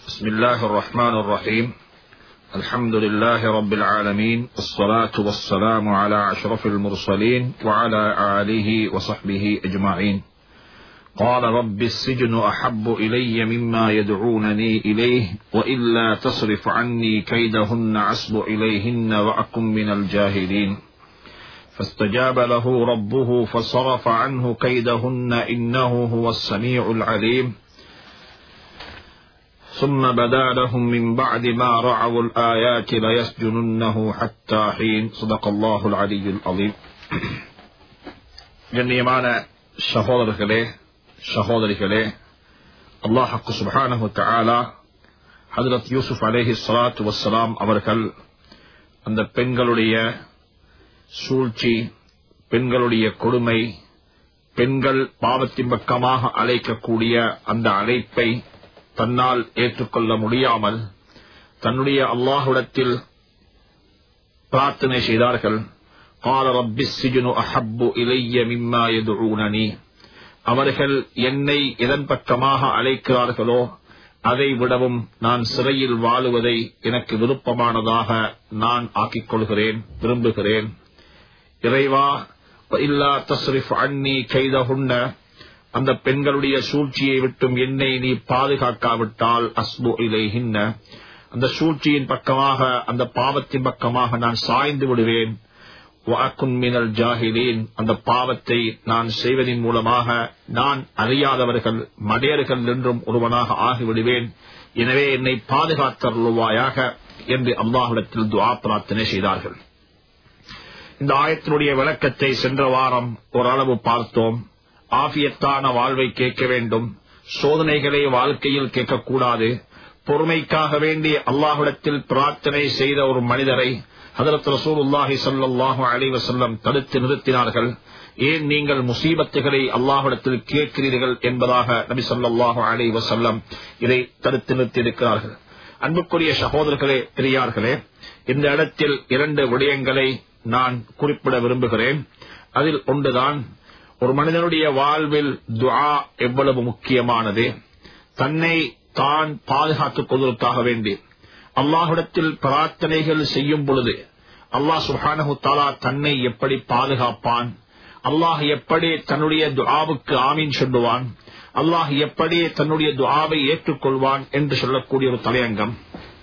بسم الله الرحمن الرحيم الحمد لله رب العالمين والصلاة والسلام على أشرف المرسلين وعلى آله وصحبه أجمعين قال رب السجن أحب إلي مما يدعونني إليه وإلا تصرف عني كيدهن عصب إليهن وأكن من الجاهلين فاستجاب له ربه فصرف عنه كيدهن إنه هو السميع العليم ثم بدا لهم من بعد ما رعوا الآيات ليسجننه حتى حين صدق الله العلي العظيم கண்ணியமான சகோதரர்களே சகோதரிகளே அல்லாஹக்கு சுபஹானஹு தஆலா ஹஜரத் யூசுப் அலேஹி ஸலாத்து வஸ்ஸலாம் அவர்கள் அந்த பெண்களுடைய சூழ்ச்சி பெண்களுடைய கொடுமை பெண்கள் பாவத்தின் பக்கமாக அழைக்கக்கூடிய அந்த அழைப்பை தன்னால் ஏற்றுக்கொள்ள முடியாமல் தன்னுடைய அல்லாஹுடத்தில் பிரார்த்தனை செய்தார்கள் قال رب السجن أحب إلي مما يدعونني அவர்கள் என்னை எதன் பக்கமாக அழைக்கிறார்களோ அதை விடவும் நான் சிறையில் வாழுவதை எனக்கு விருப்பமானதாக நான் ஆக்கிக் கொள்கிறேன் விரும்புகிறேன் இறைவா இல்லா தஸ்ரிஃப் அன்னி கைதஹுன்ன அந்த பெண்களுடைய சூழ்ச்சியை விட்டும் என்னை நீ பாதுகாக்காவிட்டால் அஸ்பு இலைஹின்ன அந்த சூழ்ச்சியின் பக்கமாக அந்த பாவத்தின் பக்கமாக நான் சாய்ந்து விடுவேன் மினல் ஜாகிலீன் அந்த பாவத்தை நான் செய்வதன் மூலமாக நான் அறியாதவர்கள் மடையர்கள் என்றும் ஒருவனாக ஆகிவிடுவேன் எனவே என்னை பாதுகாத்தருள்வாயாக என்று அல்லாஹிடத்தில் துவா பிரார்த்தனை செய்தார்கள் இந்த ஆயத்தினுடைய விளக்கத்தை சென்ற வாரம் ஓரளவு பார்த்தோம் ஆபியத்தான வாழ்வை கேட்க வேண்டும் சோதனைகளை வாழ்க்கையில் கேட்கக்கூடாது பொறுமைக்காக வேண்டி அல்லாஹுடத்தில் பிரார்த்தனை செய்த ஒரு மனிதரை ஹதரத் ரசூலுல்லாஹி சல்லாஹூ அலி வசல்லம் தடுத்து நிறுத்தினார்கள் ஏன் நீங்கள் முசீபத்துகளை அல்லாஹுடத்தில் கேட்கிறீர்கள் என்பதாக நபி சொல்லாஹு அலி வசல்லம் இதை தடுத்து நிறுத்தியிருக்கிறார்கள் அன்புக்குரிய சகோதரர்களே பெரியார்களே இந்த இடத்தில் இரண்டு விடயங்களை நான் குறிப்பிட விரும்புகிறேன் அதில் ஒன்றுதான் ஒரு மனிதனுடைய வாழ்வில் துஆ எவ்வளவு முக்கியமானது தன்னை தான் பாதுகாத்துக் கொள்வதற்காக வேண்டி அல்லாஹுடத்தில் பிரார்த்தனைகள் செய்யும் பொழுது அல்லாஹ் சுஹானஹு தாலா தன்னை எப்படி பாதுகாப்பான் அல்லாஹ் எப்படி தன்னுடைய துஆவுக்கு ஆமீன் சொல்லுவான் அல்லாஹ் எப்படி தன்னுடைய துஆவை ஏற்றுக்கொள்வான் என்று சொல்லக்கூடிய ஒரு தலையங்கம்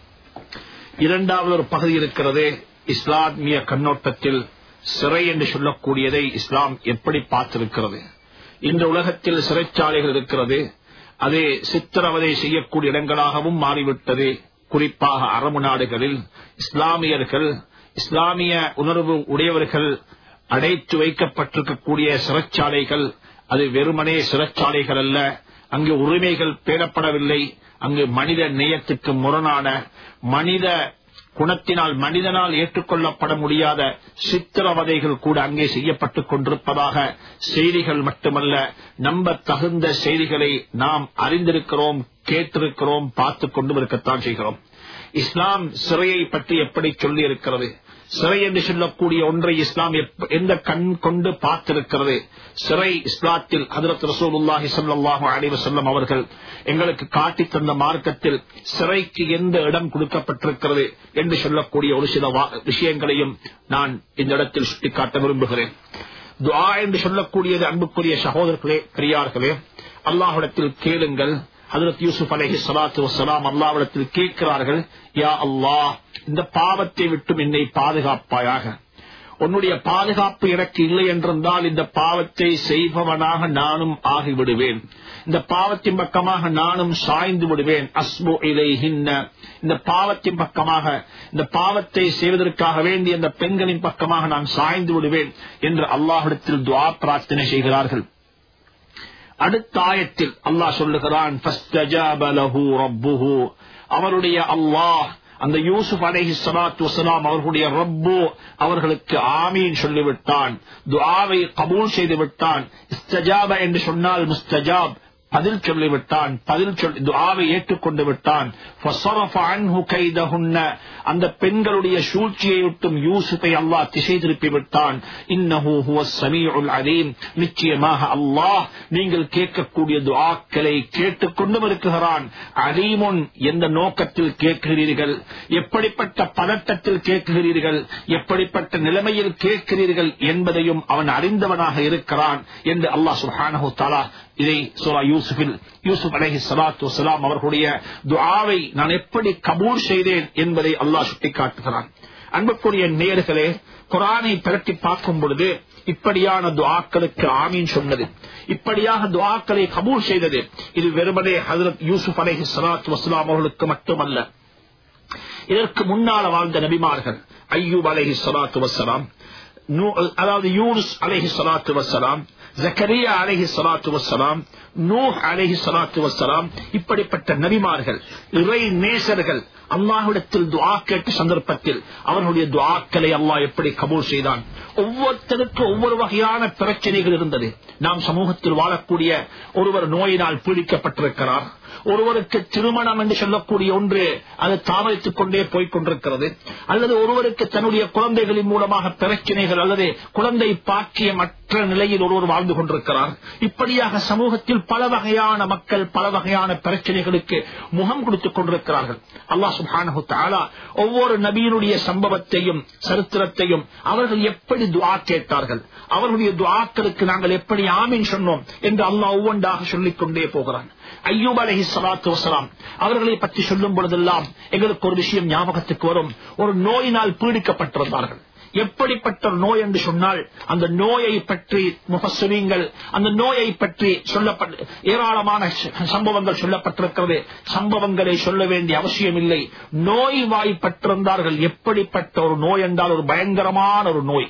இரண்டாவது ஒரு பகுதி இருக்கிறது இஸ்லாமிய கண்ணோட்டத்தில் சிறை என்று சொல்லக்கூடியதை இஸ்லாம் எப்படி பார்த்திருக்கிறது இந்த உலகத்தில் சிறைச்சாலைகள் இருக்கிறது அது சித்திரவதை செய்யக்கூடிய இடங்களாகவும் மாறிவிட்டது குறிப்பாக அரபு நாடுகளில் இஸ்லாமியர்கள் இஸ்லாமிய உணர்வு உடையவர்கள் அடைத்து வைக்கப்பட்டிருக்கக்கூடிய சிறைச்சாலைகள் அது வெறுமனே சிறைச்சாலைகள் அல்ல அங்கு உரிமைகள் பேணப்படவில்லை அங்கு மனித நேயத்துக்கு முரணான மனித குணத்தினால் மனிதனால் ஏற்றுக்கொள்ளப்பட முடியாத சித்திரவதைகள் கூட அங்கே செய்யப்பட்டுக் கொண்டிருப்பதாக செய்திகள் மட்டுமல்ல நம்ப தகுந்த செய்திகளை நாம் அறிந்திருக்கிறோம் கேட்டிருக்கிறோம் பார்த்து கொண்டும் இருக்கத்தான் செய்கிறோம் இஸ்லாம் சிறையை பற்றி எப்படி சொல்லி இருக்கிறது சிறை என்று சொல்லக்கூடிய ஒன்றை இஸ்லாம் எந்த கண் கொண்டு பார்த்திருக்கிறது சிறை இஸ்லாத்தில் ஹதரத் ரசூலுல்லாஹி சல்லாஹு அலைவ செல்லம் அவர்கள் எங்களுக்கு காட்டி தந்த மார்க்கத்தில் சிறைக்கு எந்த இடம் கொடுக்கப்பட்டிருக்கிறது என்று சொல்லக்கூடிய ஒரு சில விஷயங்களையும் நான் இந்த இடத்தில் சுட்டிக்காட்ட விரும்புகிறேன் துஆ என்று சொல்லக்கூடியது அன்புக்குரிய சகோதரர்களே பெரியார்களே அல்லாஹிடத்தில் கேளுங்கள் ஹதரத் யூசுப் அலஹி சலாத்து வசலாம் அல்லாவிடத்தில் கேட்கிறார்கள் யா அல்லாஹ் இந்த பாவத்தை விட்டும் என்னை பாதுகாப்பாயாக உன்னுடைய பாதுகாப்பு எனக்கு இல்லை என்றிருந்தால் இந்த பாவத்தை செய்பவனாக நானும் ஆகிவிடுவேன் இந்த பாவத்தின் பக்கமாக நானும் சாய்ந்து விடுவேன் அஸ்மு இலைஹின்ன இந்த பாவத்தின் பக்கமாக இந்த பாவத்தை செய்வதற்காக வேண்டி இந்த பெண்களின் பக்கமாக நான் சாய்ந்து விடுவேன் என்று அல்லாஹிடத்தில் துவா பிரார்த்தனை செய்கிறார்கள் அடுத்த ஆயத்தில் அல்லாஹ் சொல்லுகிறான் அவருடைய அல்லாஹ் அந்த யூசுப் அலஹி சலாத்து வசலாம் அவர்களுடைய ரப்பு அவர்களுக்கு ஆமீன் சொல்லிவிட்டான் துஆவை கபூல் செய்து விட்டான் இஸ்தஜாப என்று சொன்னால் முஸ்தஜாப் பதில் சொல்லிவிட்டான் பதில் சொல்லி துஆவை ஏற்றுக்கொண்டு விட்டான் فَصَرَفَ عَنْهُ كَيْدَهُنَّ அந்த பெண்களுடைய சூழ்ச்சியை விட்டும் யூசுஃபை அல்லாஹ் திசை திருப்பி விட்டான் இன்னஹு ஹுவஸ் ஸமீஉல் அலீம் நிச்சயமாக அல்லாஹ் நீங்கள் கேட்கக்கூடிய துஆக்களை கேட்டுக்கொண்டும் இருக்கிறான் அலீமுன் எந்த நோக்கத்தில் கேட்கிறீர்கள் எப்படிப்பட்ட பதட்டத்தில் கேட்கிறீர்கள் எப்படிப்பட்ட நிலைமையில் கேட்கிறீர்கள் என்பதையும் அவன் அறிந்தவனாக இருக்கிறான் என்று அல்லாஹ் சுப்ஹானஹு தஆலா இதை சூரா யூசுஃபில் யூசுப் அலைஹி ஸலாத்து வஸலாம் அவர்களுடைய துஆவை நான் எப்படி கபூல் செய்தேன் என்பதை அல்லாஹ் சுட்டிக்காட்டுகிறான் அன்புக்குரிய நேயர்களே குரானை பிரட்டி பார்க்கும் பொழுது இப்படியான துஆக்களுக்கு ஆமீன் சொன்னது இப்படியாக துஆக்களை கபூல் செய்தது இது வெறுமனே ஹஜரத் யூசுப் அலைஹி ஸலாத்து வஸலாம் அவர்களுக்கு மட்டுமல்ல இதற்கு முன்னால வாழ்ந்த நபிமார்கள் ஐயூப் அலைஹி ஸலாத்து வஸலாம் நூ- அதாவது யூனுஸ் அலைஹி ஸலாத்து வஸலாம் ஜக்கரியா அலைஹி ஸலாத்து வஸலாம் நூஹ் அலைஹி ஸலாத்து வஸலாம் இப்படிப்பட்ட நபிமார்கள் இறை நேசர்கள் அல்லாஹ்விடத்தில் துஆ கேட்ட சந்தர்ப்பத்தில் அவர்களுடைய துஆக்களை அல்லாஹ் எப்படி கபூல் செய்தான் ஒவ்வொருத்தருக்கு ஒவ்வொரு வகையான பிரச்சனைகள் இருந்தது நாம் சமூகத்தில் வாழக்கூடிய ஒருவர் நோயினால் பீடிக்கப்பட்டிருக்கிறார் ஒருவருக்கு திருமணம் என்று சொல்லக்கூடிய ஒன்று அது தாமதித்துக் கொண்டே போய்க் கொண்டிருக்கிறது அல்லது ஒருவருக்கு தன்னுடைய குழந்தைகளின் மூலமாக பிரச்சனைகள் அல்லது குழந்தை பாக்கிய மற்ற நிலையில் ஒருவர் வாழ்ந்து கொண்டிருக்கிறார் இப்படியாக சமூகத்தில் பல வகையான மக்கள் பல வகையான பிரச்சனைகளுக்கு முகம் கொடுத்துக் கொண்டிருக்கிறார்கள் அல்லாஹ் சுப்ஹானஹு தஆலா ஒவ்வொரு நபியினுடைய சம்பவத்தையும் சரித்திரத்தையும் அவர்கள் எப்படி துஆ கேட்டார்கள் அவர்களுடைய துஆக்களுக்கு நாங்கள் எப்படி ஆமீன் சொன்னோம் என்று அல்லாஹ் ஒவ்வொன்றாக சொல்லிக் கொண்டே போகிறான் ஐயூப் அலைஹி ஸலாத்து வஸலாம் அவர்களை பற்றி சொல்லும் பொழுதெல்லாம் எங்களுக்கு ஒரு விஷயம் ஞாபகத்துக்கு வரும் ஒரு நோயினால் பீடிக்கப்பட்டிருந்தார்கள் எப்படிப்பட்ட ஒரு நோய் என்று சொன்னால் அந்த நோயை பற்றி முகசுவீங்கள் அந்த நோயை பற்றி சொல்லப்பட்ட ஏராளமான ச- சம்பவங்கள் சொல்லப்பட்டிருக்கிறது சம்பவங்களை சொல்ல வேண்டிய அவசியம் இல்லை நோய் வாய்ப்பட்டிருந்தார்கள் எப்படிப்பட்ட ஒரு நோய் என்றால் ஒரு பயங்கரமான ஒரு நோய்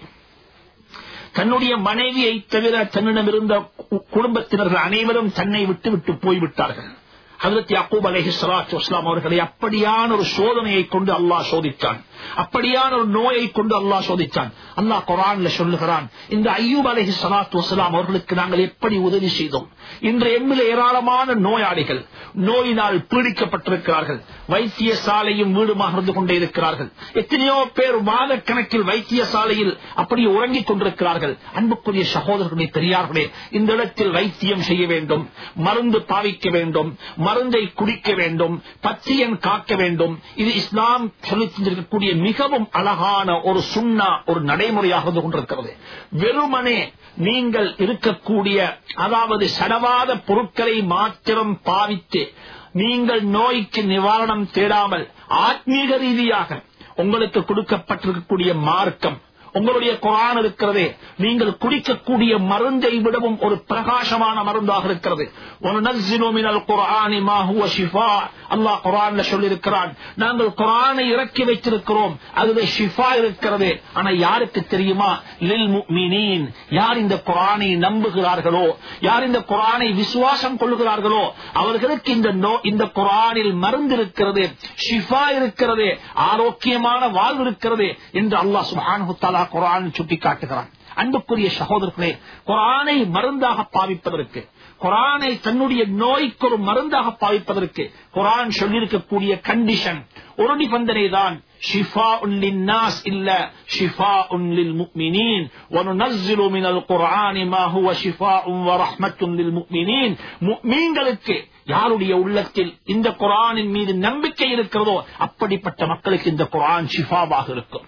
தன்னுடைய மனைவியை தவிர தன்னிடம் இருந்த கு- குடும்பத்தினர்கள் அனைவரும் தன்னை விட்டு விட்டு போய்விட்டார்கள் ஹதரத் யாக்கூப் அலைஹி ஸலாத்து வஸ்ஸலாம் அவர்களை அப்படியான ஒரு சோதனையை கொண்டு அல்லாஹ் சோதித்தான் அப்படியான ஒரு நோயை கொண்டு அல்லாஹ் சோதித்தான் அல்லாஹ் குர்ஆன்ல சொல்லுகிறான் இந்த ஐயூப் அலைஹி ஸலாத்து வஸ்ஸலாம் அவர்களுக்கு நாங்கள் எப்படி உதவி செய்தோம் இன்று எம்மில் ஏராளமான நோயாளிகள் நோயினால் பீடிக்கப்பட்டிருக்கிறார்கள் வைத்தியசாலையும் வீடுமாக இருந்து கொண்டே இருக்கிறார்கள் எத்தனையோ பேர் மாதக்கணக்கில் வைத்தியசாலையில் அப்படி உறங்கிக் கொண்டிருக்கிறார்கள் அன்புக்குரிய சகோதரர்களே பெரியார்களே இந்த இடத்தில் வைத்தியம் செய்ய வேண்டும் மருந்து பாவிக்க வேண்டும் மருந்தை குடிக்க வேண்டும் பத்தியன் காக்க வேண்டும் இது இஸ்லாம் சொல்லித் தந்திருக்கக்கூடிய மிகவும் அழகான ஒரு சுண்ணா ஒரு நடைமுறையாக இருந்து கொண்டிருக்கிறது வெறுமனே நீங்கள் இருக்கக்கூடிய அதாவது சடவாத பொருட்களை மாத்திரம் பாவித்து நீங்கள் நோய்க்கு நிவாரணம் தேடாமல் ஆத்மீக ரீதியாக உங்களுக்கு கொடுக்கப்பட்டிருக்கக்கூடிய மார்க்கம் உங்களுடைய குரான் இருக்கிறதே நீங்கள் குடிக்கக்கூடிய மருந்தை விடவும் ஒரு பிரகாசமான மருந்தாக இருக்கிறது وَنُنَزِّلُ مِنَ الْقُرْآنِ مَا هُوَ شِفَاءٌ அல்லாஹ் குரான்ல சொல்லியிருக்கிறான் நாங்கள் குரானை இறக்கி வைத்திருக்கிறோம் அதுல ஷிஃபா இருக்கிறது ஆனா யாருக்கு தெரியுமா லில் முஃமினீன் யார் இந்த குரானை நம்புகிறார்களோ யார் இந்த குரானை விசுவாசம் கொள்கிறார்களோ அவர்களுக்கு இந்த நோ இந்த குரானில் மருந்து இருக்கிறது ஷிஃபா இருக்கிறது ஆரோக்கியமான வாழ்வு இருக்கிறது என்று அல்லாஹ் சுப்ஹானஹு தஆலா குரான் சுட்டி காட்டுகிறான் அன்புக்குரிய சகோதரர்களே குரானை மருந்தாக பாவிப்பதற்கு குரானை தன்னுடைய நோய்க்கு ஒரு மருந்தாக பாவிப்பதற்கு குரான் சொல்லியிருக்கக்கூடிய கண்டிஷன் ஒரு நிபந்தனை தான் شفاء للناس إلا شفاء للمؤمنين وننزل من القرآن ما هو شفاء ورحمة للمؤمنين முக்மீன்களுக்கு யாருடைய உள்ளத்தில் இந்த குரானின் மீது நம்பிக்கை இருக்கிறதோ அப்படிப்பட்ட மக்களுக்கு இந்த குரான் ஷிஃபாவாக இருக்கும்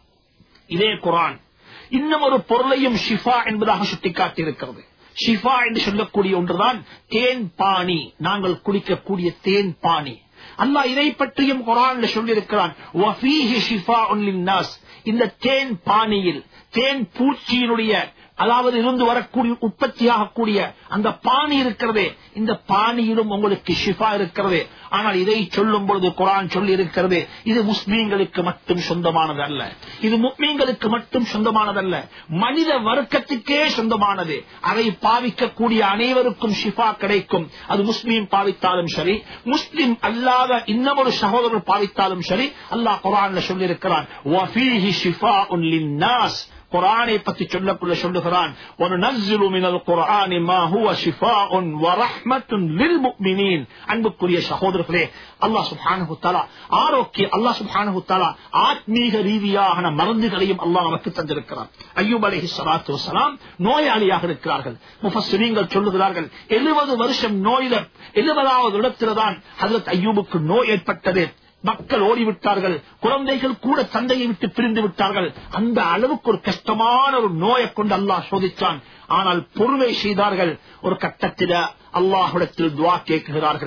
இதே குரான் இன்னும் ஒரு பொருளையும் ஷிஃபா என்பதாக சுட்டிக்காட்டி இருக்கிறது ஷிஃபா என்று சொல்லக்கூடிய ஒன்றுதான் தேன் பாணி நாங்கள் குடிக்கக்கூடிய தேன் பாணி அல்லாஹ் இதை பற்றியும் குரான்ல சொல்லியிருக்கிறான் "வஃபீஹி ஷிஃபாஉன் லின்னாஸ்." இந்த தேன் பாணியில் தேன் பூச்சியினுடைய அதாவது இருந்து வரக்கூடிய உற்பத்தியாகக்கூடிய அந்த பாணி இருக்கிறதே இந்த பாணியிலும் உங்களுக்கு ஷிஃபா இருக்கிறது ஆனால் இதை சொல்லும் பொழுது குரான் சொல்லி இருக்கிறது இது முஸ்லீம்களுக்கு மட்டும் சொந்தமானது அல்ல இது முஸ்லீம்களுக்கு மட்டும் சொந்தமானதல்ல மனித வர்க்கத்துக்கே சொந்தமானது அதை பாவிக்கக்கூடிய அனைவருக்கும் ஷிஃபா கிடைக்கும் அது முஸ்லீம் பாவித்தாலும் சரி முஸ்லிம் அல்லாத இன்னமொரு சகோதரர் பாவித்தாலும் சரி அல்லாஹ் குரான்ல சொல்லியிருக்கிறான் "வஃபீஹி ஷிஃபாஉன் லின்னாஸ்." குரானை பற்றி சொல்லக்குள்ள சொல்லுகிறான் ஒரு நஸ்ஸிலு மினல் குர்ஆனி மா ஹுவ ஷிஃபாஉன் வ ரஹ்மத்துன் லில் முஃமினீன் அன்புக்குரிய சகோதரர்களே அல்லாஹ் சுப்ஹானஹு தஆலா ஆரோக்கிய அல்லாஹ் சுப்ஹானஹு தஆலா ஆத்மீக ரீதியான மருந்துகளையும் அல்லாஹ் நமக்கு தந்திருக்கிறார் அய்யூப் அலைஹி ஸலாத்து வஸலாம் நோயாளியாக இருக்கிறார்கள் முஃபஸ்ஸிரீன்கள் சொல்லுகிறார்கள் 70 வருஷம் நோயில 70வது இடத்தில்தான் ஹஜரத் அய்யூபுக்கு நோய் ஏற்பட்டது மக்கள் ஓடிவிட்டார்கள் குழந்தைகள் கூட தந்தையை விட்டு பிரிந்து விட்டார்கள் அந்த அளவுக்கு ஒரு கஷ்டமான ஒரு நோயை கொண்டு அல்லாஹ் சோதித்தான் ஆனால் பொறுமை செய்தார்கள் ஒரு கட்டத்தில அல்லாஹுடத்தில் துவா கேட்கிறார்கள்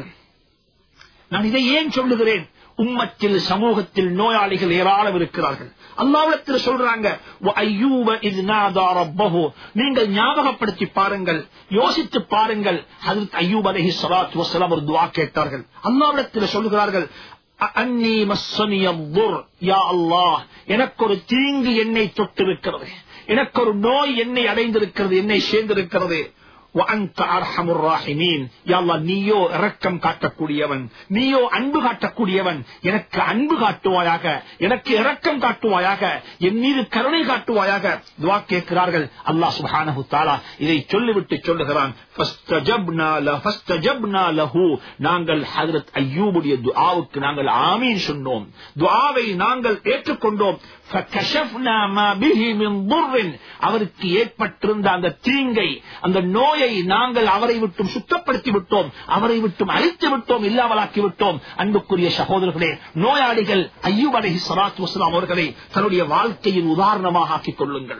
நான் இதை ஏன் சொல்லுகிறேன் உம்மத்தில் சமூகத்தில் நோயாளிகள் ஏராளம் இருக்கிறார்கள் அல்லாவிடத்தில் சொல்றாங்க "வ அய்யூப இஸ் நாதா ரப்பஹு." நீங்கள் ஞாபகப்படுத்தி பாருங்கள் யோசித்து பாருங்கள் ஹஜரத் அய்யூப் அலைஹி ஸலாத்து வஸலாம் ஒரு துஆ கேட்டார்கள் அல்லாவிடத்தில் சொல்லுகிறார்கள் "அ- அன்னி மஸ்ஸனிய துர் யா அல்லாஹ் எனக்கு ஒரு தீங்கு என்னை தொட்டிருக்கிறது எனக்கு ஒரு நோய் என்னை அடைந்திருக்கிறது என்னை சேர்ந்திருக்கிறது وأنت أرحم الراحمين يا الله நீயோ இரக்கம் காட்டக்கூடியவன் நீயோ அன்பு காட்டக்கூடியவன் எனக்கு அன்பு காட்டுவாயாக எனக்கு இரக்கம் காட்டுவாயாக என் மீது கருணை காட்டுவாயாக துவா கேட்கிறார்கள் அல்லாஹ் சுப்ஹானஹு தஆலா இதை சொல்லிவிட்டு சொல்லுகிறான் فاستجبنا له فاستجبنا له நாங்கள் ஹஜரத் அய்யூபுடைய துஆவுக்கு நாங்கள் ஆமீன் சொன்னோம் துஆவை நாங்கள் ஏற்றுக்கொண்டோம் فكشفنا ما به من ضر அவருக்கு ஏற்பட்டிருந்த அந்த தீங்கை அந்த நோயை நாங்கள் அவரை விட்டும் சுத்தப்படுத்தி விட்டோம் அவரை விட்டும் அழித்து விட்டோம் இல்லாமலாக்கி விட்டோம் அன்புக்குரிய சகோதரர்களே நோயாளிகள் ஐயூப் அலைஹி ஸலாத்து வஸலாம் அவர்களை தன்னுடைய வாழ்க்கையின் உதாரணமாக ஆக்கிக் கொள்ளுங்கள்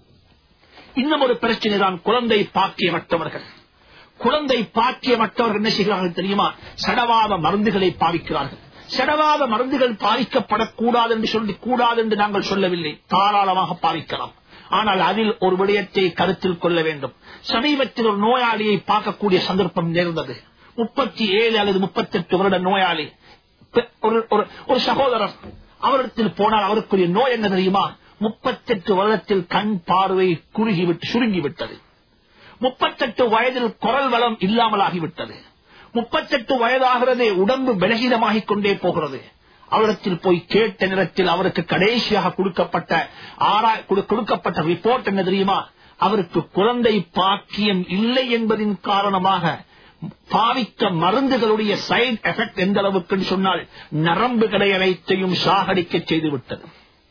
இன்னும் ஒரு பிரச்சனை தான் குழந்தை பாக்கியமற்றவர்கள் குழந்தை பாக்கியமற்றவர்கள் என்ன செய்கிறார்கள் தெரியுமா சடவாத மருந்துகளை பாவிக்கிறார்கள் சடவாத மருந்துகள் பாதிக்கப்படக்கூடாது என்று சொல்லி கூடாது என்று நாங்கள் சொல்லவில்லை தாராளமாக பாதிக்கலாம் ஆனால் அதில் ஒரு விடயத்தை கருத்தில் கொள்ள வேண்டும் சமீபத்தில் ஒரு நோயாளியை பார்க்கக்கூடிய சந்தர்ப்பம் நேர்ந்தது முப்பத்தி ஏழு அல்லது முப்பத்தி எட்டு வருட நோயாளி பெ- ஒரு ஒரு- ஒரு சகோதரர் அவரிடத்தில் போனால் அவருக்குரிய நோய் என்ன தெரியுமா முப்பத்தெட்டு வருடத்தில் கண் பார்வை குறுகிவிட்டு சுருங்கிவிட்டது முப்பத்தெட்டு வயதில் குரல் வளம் இல்லாமலாகிவிட்டது முப்பத்தெட்டு வயதாகிறது உடம்பு பலகீனமாகிக் கொண்டே போகிறது அவரிடத்தில் போய் கேட்ட நேரத்தில் அவருக்கு கடைசியாக கொடுக்கப்பட்ட ஆரா- கொடு- கொடுக்கப்பட்ட ரிப்போர்ட் என்ன தெரியுமா அவருக்கு குழந்தை பாக்கியம் இல்லை என்பதின் காரணமாக பாவித்த மருந்துகளுடைய சைடு எஃபெக்ட் எந்த அளவுக்கு சொன்னால் நரம்புகளை அனைத்தையும் சாகடிக்க செய்துவிட்டது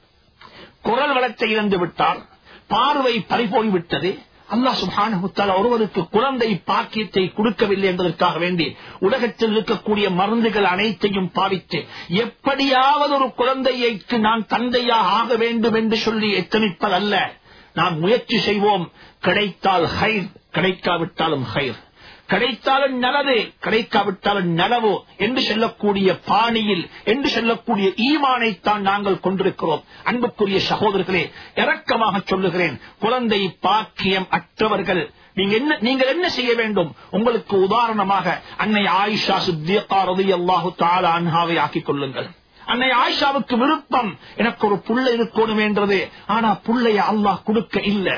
குரல் வளத்தை இழந்து விட்டார் பார்வை பறிபோய் விட்டது அல்லாஹ் சுப்ஹானஹு தஆலா ஒருவருக்கு குழந்தை பாக்கியத்தை கொடுக்கவில்லை என்பதற்காக வேண்டி உலகத்தில் இருக்கக்கூடிய மருந்துகள் அனைத்தையும் பாவித்து எப்படியாவது ஒரு குழந்தைக்கு நான் தந்தையாக ஆக வேண்டும் என்று சொல்லி எத்தனிப்பதல்ல நாம் முயற்சி செய்வோம் கிடைத்தால் ஹைர் கிடைக்காவிட்டாலும் ஹைர் கிடைத்தாலும் நல்லது கிடைக்காவிட்டாலும் நலவு என்று சொல்லக்கூடிய பாணியில் என்று சொல்லக்கூடிய ஈமானைத்தான் நாங்கள் கொண்டிருக்கிறோம் அன்புக்குரிய சகோதரர்களே இரக்கமாக சொல்லுகிறேன் குழந்தை பாக்கியம் அற்றவர்கள் நீங்க என்ன நீங்கள் என்ன செய்ய வேண்டும் உங்களுக்கு உதாரணமாக அன்னை ஆயிஷா சித்தியக்கா ரலியல்லாஹு தஆலா அன்ஹாவை ஆக்கிக் கொள்ளுங்கள் அன்னை ஆயிஷாவுக்கு விருப்பம் எனக்கு ஒரு புள்ள இருக்கணும் என்றது ஆனா புள்ளைய அல்லாஹ் கொடுக்க இல்லை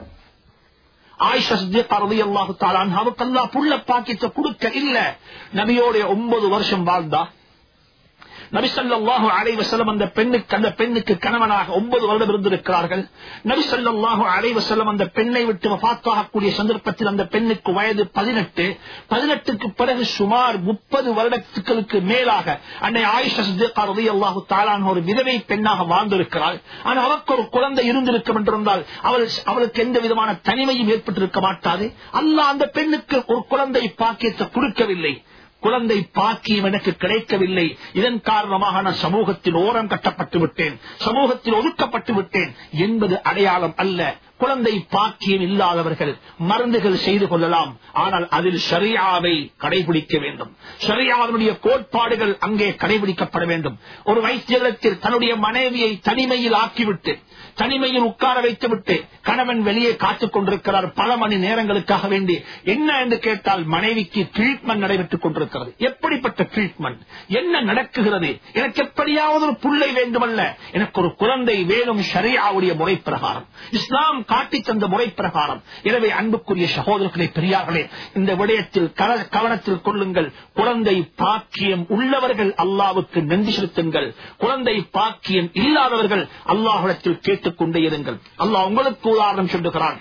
ஆயிஷா சித்திகா ரலியல்லாஹு தஆலா அன்ஹாவுக்கு அல்லாஹ் புள்ள பாக்கியத்தை கொடுக்க இல்ல நபியோட ஒன்பது வருஷம் வாழ்ந்தா நபி ஸல்லல்லாஹு அலைஹி வஸல்லம் அந்த பெண்ணுக்கு அந்த பெண்ணுக்கு கணவனாக ஒன்பது வருடம் இருந்திருக்கிறார்கள் நபி ஸல்லல்லாஹு அலைஹி வஸல்லம் அந்த பெண்ணை விட்டு வஃபாத்தாகக்கூடிய சந்தர்ப்பத்தில் அந்த பெண்ணுக்கு வயது பதினெட்டு பதினெட்டுக்கு பிறகு சுமார் முப்பது வருடத்துக்களுக்கு மேலாக அன்னை ஆயிஷா சித்திகா ரலியல்லாஹு தஆலா அன்ஹா ஒரு விதவை பெண்ணாக வாழ்ந்திருக்கிறாள் ஆனால் அவருக்கு ஒரு குழந்தை இருந்திருக்கும் என்றிருந்தால் அவள் அவளுக்கு எந்த விதமான தனிமையும் ஏற்பட்டிருக்க மாட்டாது அல்லாஹ் அந்த பெண்ணுக்கு ஒரு குழந்தை பாக்கியத்தை கொடுக்கவில்லை குழந்தை பாக்கியம் எனக்கு கிடைக்கவில்லை இதன் காரணமாக நான் சமூகத்தில் ஓரம் கட்டப்பட்டு விட்டேன் சமூகத்தில் ஒதுக்கப்பட்டு விட்டேன் என்பது அடையாளம் அல்ல குழந்தை பாக்கியம் இல்லாதவர்கள் மருந்துகள் செய்து கொள்ளலாம் ஆனால் அதில் ஷரியாவை கடைபிடிக்க வேண்டும் ஷரியாவினுடைய கோட்பாடுகள் அங்கே கடைபிடிக்கப்பட வேண்டும் ஒரு வைத்தியத்தில் தன்னுடைய மனைவியை தனிமையில் ஆக்கிவிட்டு தனிமையில் உட்கார வைத்துவிட்டு கணவன் வெளியே காத்துக் கொண்டிருக்கிறார் பல மணி நேரங்களுக்காக வேண்டி என்ன என்று கேட்டால் மனைவிக்கு ட்ரீட்மெண்ட் நடைபெற்றுக் கொண்டிருக்கிறது எப்படிப்பட்ட ட்ரீட்மெண்ட் என்ன நடக்குகிறது எனக்கு எப்படியாவது ஒரு புள்ளை வேண்டுமல்ல எனக்கு ஒரு குழந்தை வேணும் ஷரியாவுடைய முறை பிரகாரம் இஸ்லாம் காட்டி தந்த முறை பிரகாரம் எனவே அன்புக்குரிய சகோதரர்களே பெரியார்களே இந்த விடயத்தில் கர- கவனத்தில் கொள்ளுங்கள் குழந்தை பாக்கியம் உள்ளவர்கள் அல்லாவுக்கு நன்றி செலுத்துங்கள் குழந்தை பாக்கியம் இல்லாதவர்கள் அல்லாஹிடத்தில் கேட்டுக்கொண்டே இருங்கள் அல்லாஹ் உங்களுக்கு உதாரணம் சொல்லுகிறான்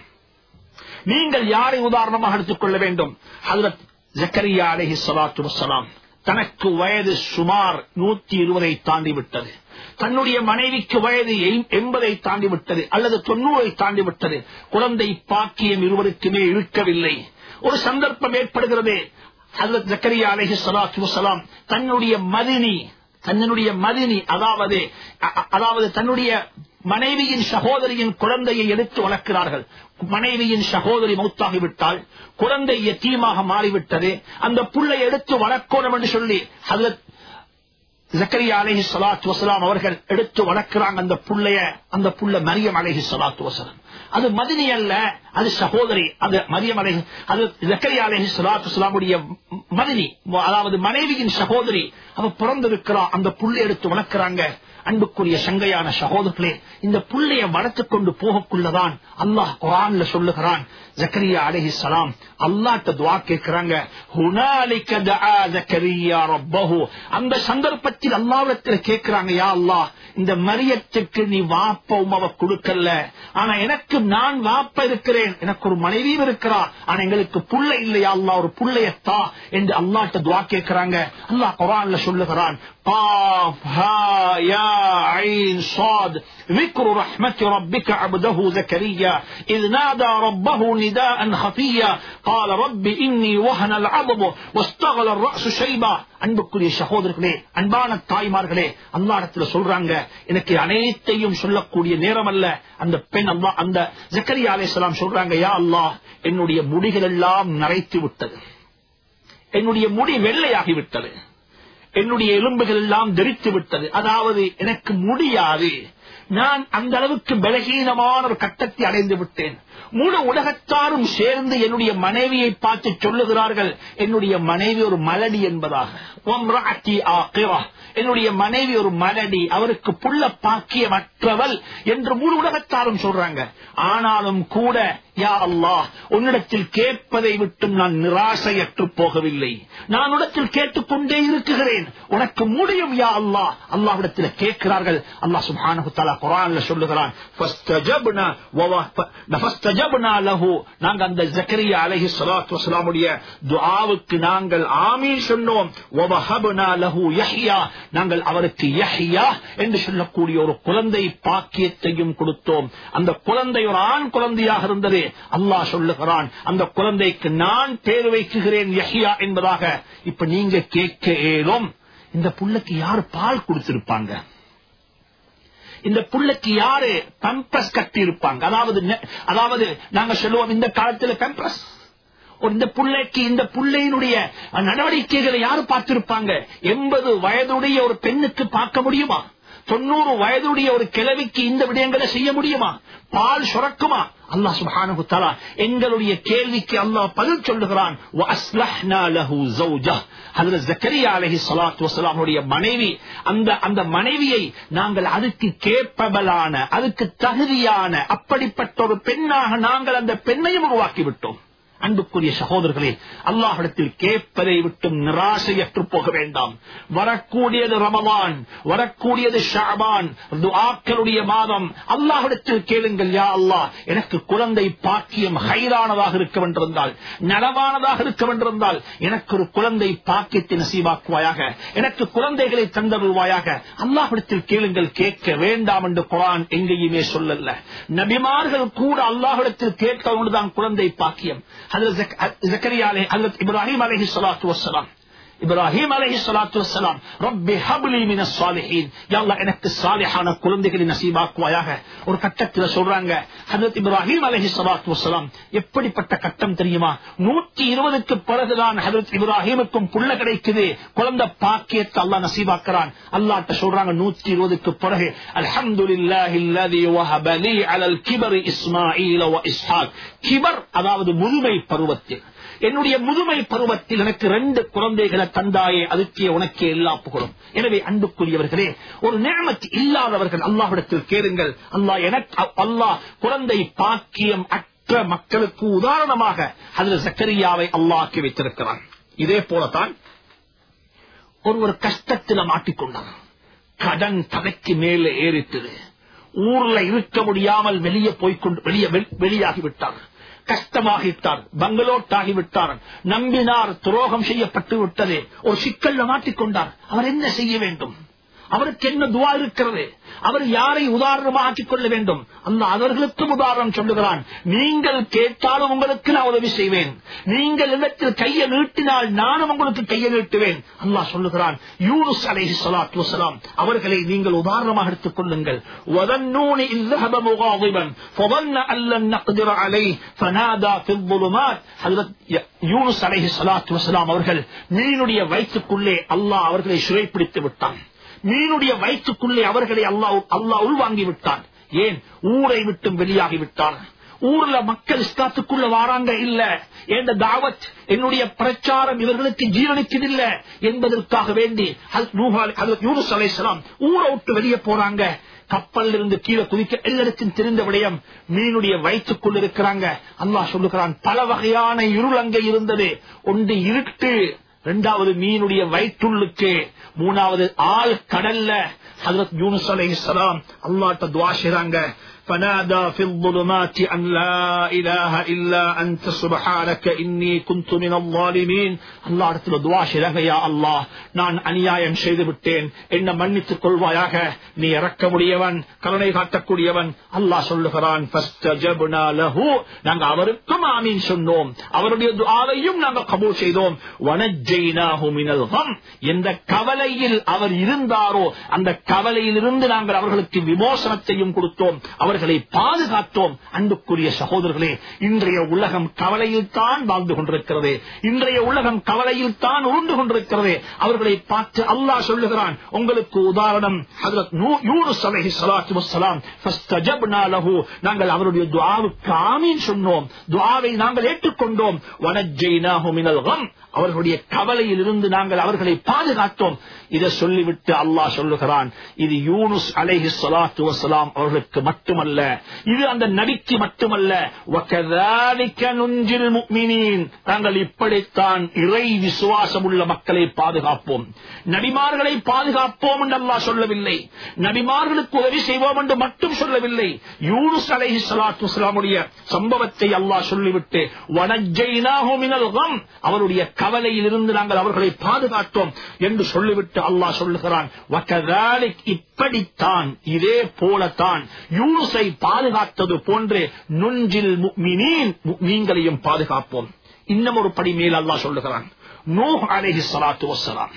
நீங்கள் யாரை உதாரணமாக எடுத்துக் கொள்ள வேண்டும் ஹதரத் ஜக்கரியா அலஹி சலாத்து வசலாம் தனக்கு வயது சுமார் நூத்தி இருபதை தாண்டி விட்டது தன்னுடைய மனைவிக்கு வயது எய்- எண்பதை தாண்டி விட்டது அல்லது தொண்ணூறை தாண்டி விட்டது குழந்தை பாக்கியம் இருவருக்குமே இருக்கவில்லை ஒரு சந்தர்ப்பம் ஏற்படுகிறது ஹதரத் ஜக்கரியா அலஹி சலாத்து வசலாம் தன்னுடைய மதினி தன்னுடைய மதினி அதாவது அ- அ- அதாவது தன்னுடைய மனைவியின் சகோதரியின் குழந்தையை எடுத்து வளர்க்கிறார்கள் மனைவியின் சகோதரி மௌத்தாகிவிட்டால் குழந்தை எத்தீமாக மாறிவிட்டது அந்த புள்ளை எடுத்து வளர்க்கணும் என்று சொல்லி ஹதரத் ஜக்கரியா அலஹி சலாத்து வசலாம் அவர்கள் எடுத்து வளர்க்கிறாங்க அந்த புள்ளைய அந்த புள்ள மரியம் அலஹி சலாத்து வசலாம் அது மதினி அல்ல அது சகோதரி அது மரியம் அலஹி அது ஜக்கரியா அலஹி சலாத்து வசலாமுடைய மதினி அதாவது மனைவியின் சகோதரி அவ பிறந்திருக்கிறா அந்த புள்ளை எடுத்து வளர்க்கிறாங்க அன்புக்குரிய சங்கையான சகோதரர்களே இந்த புள்ளைய வளர்த்துக் கொண்டு போகக்குள்ளதான் அல்லாஹ் குரான்ல சொல்லுகிறான் ஜக்கரியா அலஹி சலாம் அல்லாட்ட துவா கேட்கிறாங்க ஹுனாலிக தஆ ஜக்கரியா ரப்பஹு அந்த சந்தர்ப்பத்தில் அல்லாவிடத்தில் கேட்கிறாங்க யா அல்லாஹ் இந்த மரியத்துக்கு நீ வாப்ப உமாவ கொடுக்கல ஆனா எனக்கு நான் வாப்ப இருக்கிறேன் எனக்கு ஒரு மனைவியும் இருக்கிறா ஆனா எங்களுக்கு புள்ள இல்லையா அல்லாஹ் ஒரு புள்ளையத்தா என்று அல்லாட்ட துவா கேட்கிறாங்க அல்லாஹ் குரான்ல சொல்லுகிறான் قاف ها يا عين صاد ذكر رحمة ربك عبده زكريا إذ نادى ربه نداء خفيا قال رب إني وهن العظم واستغل الرأس شيبا அன்புக்குரிய சகோதரர்களே அன்பான தாய்மார்களே அல்லாடத்துல சொல்றாங்க எனக்கு அனைத்தையும் சொல்லக்கூடிய நேரம் அல்ல அந்த பெண் அல்லா அந்த ஜக்கரியா அலைஹிஸ்ஸலாம் சொல்றாங்க யா அல்லாஹ் என்னுடைய முடிகள் எல்லாம் நரைத்து விட்டது என்னுடைய முடி வெள்ளையாகி விட்டது என்னுடைய எலும்புகள் எல்லாம் தெரித்து விட்டது அதாவது எனக்கு முடியாது நான் அந்த அளவுக்கு பலகீனமான ஒரு கட்டத்தை அடைந்து விட்டேன் முழு உலகத்தாரும் சேர்ந்து என்னுடைய மனைவியை பார்த்து சொல்லுகிறார்கள் என்னுடைய மனைவி ஒரு மலடி என்பதாக وامرأتي آقرة. என்னுடைய மனைவி ஒரு மலடி அவருக்கு புள்ள பாக்கியமற்றவள் என்று முழு உலகத்தாரும் சொல்றாங்க ஆனாலும் கூட யா அல்லாஹ் உன்னிடத்தில் கேட்பதை விட்டும் நான் நிராசையற்று போகவில்லை நான் உடத்தில் கேட்டுக்கொண்டே இருக்குகிறேன் உனக்கு முடியும் யா அல்லாஹ் அல்லாஹ்விடத்தில் கேட்கிறார்கள் அல்லாஹ் சுப்ஹானஹு தஆலா குர்ஆன்ல சொல்லுகிறான் ஃபஸ்தஜப்னா வவ- ஃபஸ்தஜப்னா லஹு நாங்க அந்த ஜக்கரியா அலைஹி ஸலாத்து வஸலாமுடைய துஆவுக்கு நாங்கள் ஆமீன் சொன்னோம் வவஹப்னா லஹு யஹ்யா நாங்கள் அவருக்கு யஹ்யா என்று சொல்லக்கூடிய ஒரு குழந்தை பாக்கியத்தையும் கொடுத்தோம் அந்த குழந்தை ஒரு ஆண் குழந்தையாக இருந்தது அல்லாஹ் சொல்லுகிறான் அந்த குழந்தைக்கு நான் பேர் வைக்குகிறேன் யஹ்யா என்பதாக இப்ப நீங்க கேட்க ஏலும் இந்த புள்ளைக்கு யார் பால் கொடுத்திருப்பாங்க இந்த புள்ளைக்கு யாரு பம்பஸ் கட்டி இருப்பாங்க அதாவது நெ- அதாவது நாங்க சொல்லுவோம் இந்த காலத்துல பம்பஸ் ஒரு இந்த புள்ளைக்கு இந்த புள்ளையினுடைய நடவடிக்கைகளை யாரு பார்த்திருப்பாங்க எண்பது வயதுடைய ஒரு பெண்ணுக்கு பார்க்க முடியுமா தொண்ணூறு வயதுடைய ஒரு கிழவிக்கு இந்த விடயங்களை செய்ய முடியுமா பால் சுரக்குமா அல்லாஹ் சுப்ஹானஹு தஆலா எங்களுடைய கேள்விக்கு அல்லாஹ் பதில் சொல்லுகிறான் வஅஸ்லஹ்னா லஹு ஜௌஜா ஹஜ்ரத் ஜக்கரியா அலைஹி ஸலாத்து வஸலாமுடைய மனைவி அந்த அந்த மனைவியை நாங்கள் அதுக்கு கேப்பபலான அதுக்கு தகுதியான அப்படிப்பட்ட ஒரு பெண்ணாக நாங்கள் அந்த பெண்ணையும் உருவாக்கி விட்டோம் அன்புக்குரிய சகோதரர்களே அல்லாஹிடத்தில் கேட்பதை விட்டும் நிராசையற்று போக வேண்டாம் வரக்கூடியது ரமவான் வரக்கூடியது ஷாபான் துஆக்களுடைய மாதம் அல்லாஹிடத்தில் கேளுங்கள் யா அல்லாஹ் எனக்கு குழந்தை பாக்கியம் ஹைரானதாக இருக்க வேண்டியிருந்தால் நலவானதாக இருக்க வேண்டியிருந்தால் எனக்கு ஒரு குழந்தை பாக்கியத்தை நசீவாக்குவாயாக எனக்கு குழந்தைகளை தந்தருவாயாக அல்லாஹிடத்தில் கேளுங்கள் கேட்க வேண்டாம் என்று குரான் எங்கேயுமே சொல்லல நபிமார்கள் கூட அல்லாஹிடத்தில் கேட்க ஒன்றுதான் குழந்தை பாக்கியம் ஹஜரத் ஜக்- ஜக்கரியா அலை ஹஜரத் இப்ராஹிம் அலைஹி ஸலாத்து வஸ்ஸலாம் இப்ராஹிம் அலைஹி ஸலாத்து வஸ்ஸலாம் ரப்பி ஹப்லி மினஸ் சாலிஹீன் யா அல்லாஹ் எனக்கு சாலிஹான குழந்தைகளை நசீபாக்குவாயாக ஒரு கட்டத்தில் சொல்றாங்க ஹஜரத் இப்ராஹிம் அலைஹி ஸலாத்து வஸ்ஸலாம் எப்படிப்பட்ட கட்டம் தெரியுமா நூற்றி இருபதுக்கு பிறகுதான் ஹஜரத் இப்ராஹிமுக்கும் புள்ள கிடைக்குது குழந்தை பாக்கியத்தை அல்லாஹ் நசீபாக்குறான் அல்லாஹ்ட்ட சொல்றாங்க நூற்றி இருபதுக்கு பிறகு அல்ஹம்துலில்லாஹி அல்லதி வஹப லி அலல் கிபர் இஸ்மாஈல வ இஸ்ஹாக் கிபர் அதாவது முதுமை பருவத்தில் என்னுடைய முதுமை பருவத்தில் எனக்கு ரெண்டு குழந்தைகளை தந்தாயே அதுக்கே உனக்கே எல்லா புகழும் எனவே அன்புக்குரியவர்களே ஒரு நேமத்து இல்லாதவர்கள் அல்லாஹ்விடத்தில் கேளுங்கள் அல்லாஹ் எனக்கு அல்லாஹ் குழந்தை பாக்கியம் அற்ற மக்களுக்கு உதாரணமாக அதில் சக்கரியாவை அல்லாஹ்க்கி வைத்திருக்கிறான் இதே போலத்தான் ஒருவர் கஷ்டத்தில் மாட்டிக்கொண்டார் கடன் தலைக்கு மேலே ஏறிட்டது ஊர்ல இருக்க முடியாமல் வெளியே போய்கொண்டு வெளியே வெளியாகிவிட்டார் கஷ்டமாகிவிட்டார் பங்களோட்டாகிவிட்டார் நம்பினார் துரோகம் செய்யப்பட்டு விட்டது ஒரு சிக்கல்ல மாட்டிக்கொண்டார் அவர் என்ன செய்ய வேண்டும் அவருக்கு என்ன துவா இருக்கிறது அவர் யாரை உதாரணமாக ஆக்கிக் கொள்ள வேண்டும் அந்த அவர்களுக்கும் உதாரணம் சொல்லுகிறான் நீங்கள் கேட்டாலும் உங்களுக்கு நான் உதவி செய்வேன் நீங்கள் இடத்தில் கையை நீட்டினால் நானும் உங்களுக்கு கையை நீட்டுவேன் அல்லாஹ் சொல்லுகிறான் யூனுஸ் அலைஹி ஸலாத்து வஸலாம் அவர்களை நீங்கள் உதாரணமாக எடுத்துக் கொள்ளுங்கள் وَظَنُّونِ إِذْ ذَهَبَ مُغَاضِبًا فَظَنَّ أَن لَّن نَّقْدِرَ عَلَيْهِ فَنَادَى فِي الظُّلُمَاتِ ஹஜ்ரத் யூனுஸ் அலைஹி ஸலாத்து வஸலாம் அவர்கள் மீனுடைய வயிற்றுக்குள்ளே அல்லாஹ் அவர்களை சிறைப்பிடித்து விட்டான் மீனுடைய வயிற்றுக்குள்ளே அவர்களை அல்லாஹ் அல்லாஹ் உள்வாங்கி விட்டான் ஏன் ஊரை விட்டும் வெளியாகி விட்டான் ஊர்ல மக்கள் இஸ்லாத்துக்குள்ள வாராங்க இல்ல என்ற தாவத் என்னுடைய பிரச்சாரம் இவர்களுக்கு ஜீரணிக்கதில்ல என்பதற்காக வேண்டி யூனுஸ் அலைசலாம் ஊரை விட்டு வெளியே போறாங்க கப்பல் இருந்து கீழே குதிக்க எல்லாருக்கும் தெரிந்த விடயம் மீனுடைய வயிற்றுக்குள் இருக்கிறாங்க அல்லாஹ் சொல்லுகிறான் பல வகையான இருள் அங்கே இருந்தது ஒன்று இருட்டு இரண்டாவது மீனுடைய வயிற்றுள்ளுக்கு மூணாவது ஆள் கடல்ல ஹதரத் யூனுஸ் அலைஹிஸ்ஸலாம் அல்லாஹ்ட்ட துஆ செய்றாங்க فنادى في الظلمات أن لا إله إلا أنت سبحانك إني كنت من الظالمين الله இடத்துல துவா செய்றாங்க யா அல்லாஹ் நான் அநியாயம் செய்து விட்டேன் என்ன மன்னித்துக் கொள்வாயாக நீ இறக்க முடியவன் கருணை காட்டக்கூடியவன் அல்லாஹ் சொல்லுகிறான் فاستجبنا له நாங்க அவருக்கும் ஆமீன் சொன்னோம் அவருடைய துஆவையும் நாங்க கபூல் செய்தோம் வனஜைனாஹு மினல் கம் எந்த கவலையில் அவர் இருந்தாரோ அந்த கவலையிலிருந்து நாங்கள் அவர்களுக்கு விமோசனத்தையும் கொடுத்தோம் அவர்களை பாதுகாத்தோம் அன்புக்குரிய சகோதரர்களே இன்றைய உலகம் கவலையில் தான் வாழ்ந்து கொண்டிருக்கிறது இன்றைய உலகம் கவலையில் தான் உருண்டு கொண்டிருக்கிறது அவர்களை பார்த்து அல்லாஹ் சொல்லுகிறான் உங்களுக்கு உதாரணம் ஹஜ்ரத் நூ- யூனுஸ் அலைஹி ஸலாத்து வஸ்ஸலாம் ஃபஸ்தஜப்னா லஹு நாங்கள் அவருடைய துஆவுக்கு ஆமீன் சொன்னோம் துஆவை நாங்கள் ஏற்றுக்கொண்டோம் வனஜைனாஹு மினல் கம் அவர்களுடைய கவலையில் இருந்து நாங்கள் அவர்களை பாதுகாத்தோம் இதை சொல்லிவிட்டு அல்லாஹ் சொல்லுகிறான் இது யூனுஸ் அலைஹி ஸலாத்து வஸ்ஸலாம் அவர்களுக்கு மட்டுமல்ல இது அந்த நபிக்கு மட்டுமல்ல வகதாலிக நுஞ்சில் முஃமினீன் நாங்கள் இப்படித்தான் இறை விசுவாசம் உள்ள மக்களை பாதுகாப்போம் நபிமார்களை பாதுகாப்போம் என்று அல்லாஹ் சொல்லவில்லை நபிமார்களுக்கு உதவி செய்வோம் என்று மட்டும் சொல்லவில்லை யூனுஸ் அலைஹி ஸலாத்து வஸ்ஸலாமுடைய சம்பவத்தை அல்லாஹ் சொல்லிவிட்டு வனஜைனாஹு மினல் கம் அவருடைய கவலையில் இருந்து நாங்கள் அவர்களை பாதுகாத்தோம் என்று சொல்லிவிட்டு அல்லாஹ் சொல்லுகிறான் வகதாலிக் இப்படித்தான் இதே போலத்தான் யூனுஸை பாதுகாத்தது போன்று நுஞ்சில் முஃமினீன் முஃமின்களையும் பாதுகாப்போம் இன்னும் ஒரு படி மேல் அல்லாஹ் சொல்லுகிறான் நூஹ் அலைஹி ஸலாத்து வஸ்ஸலாம்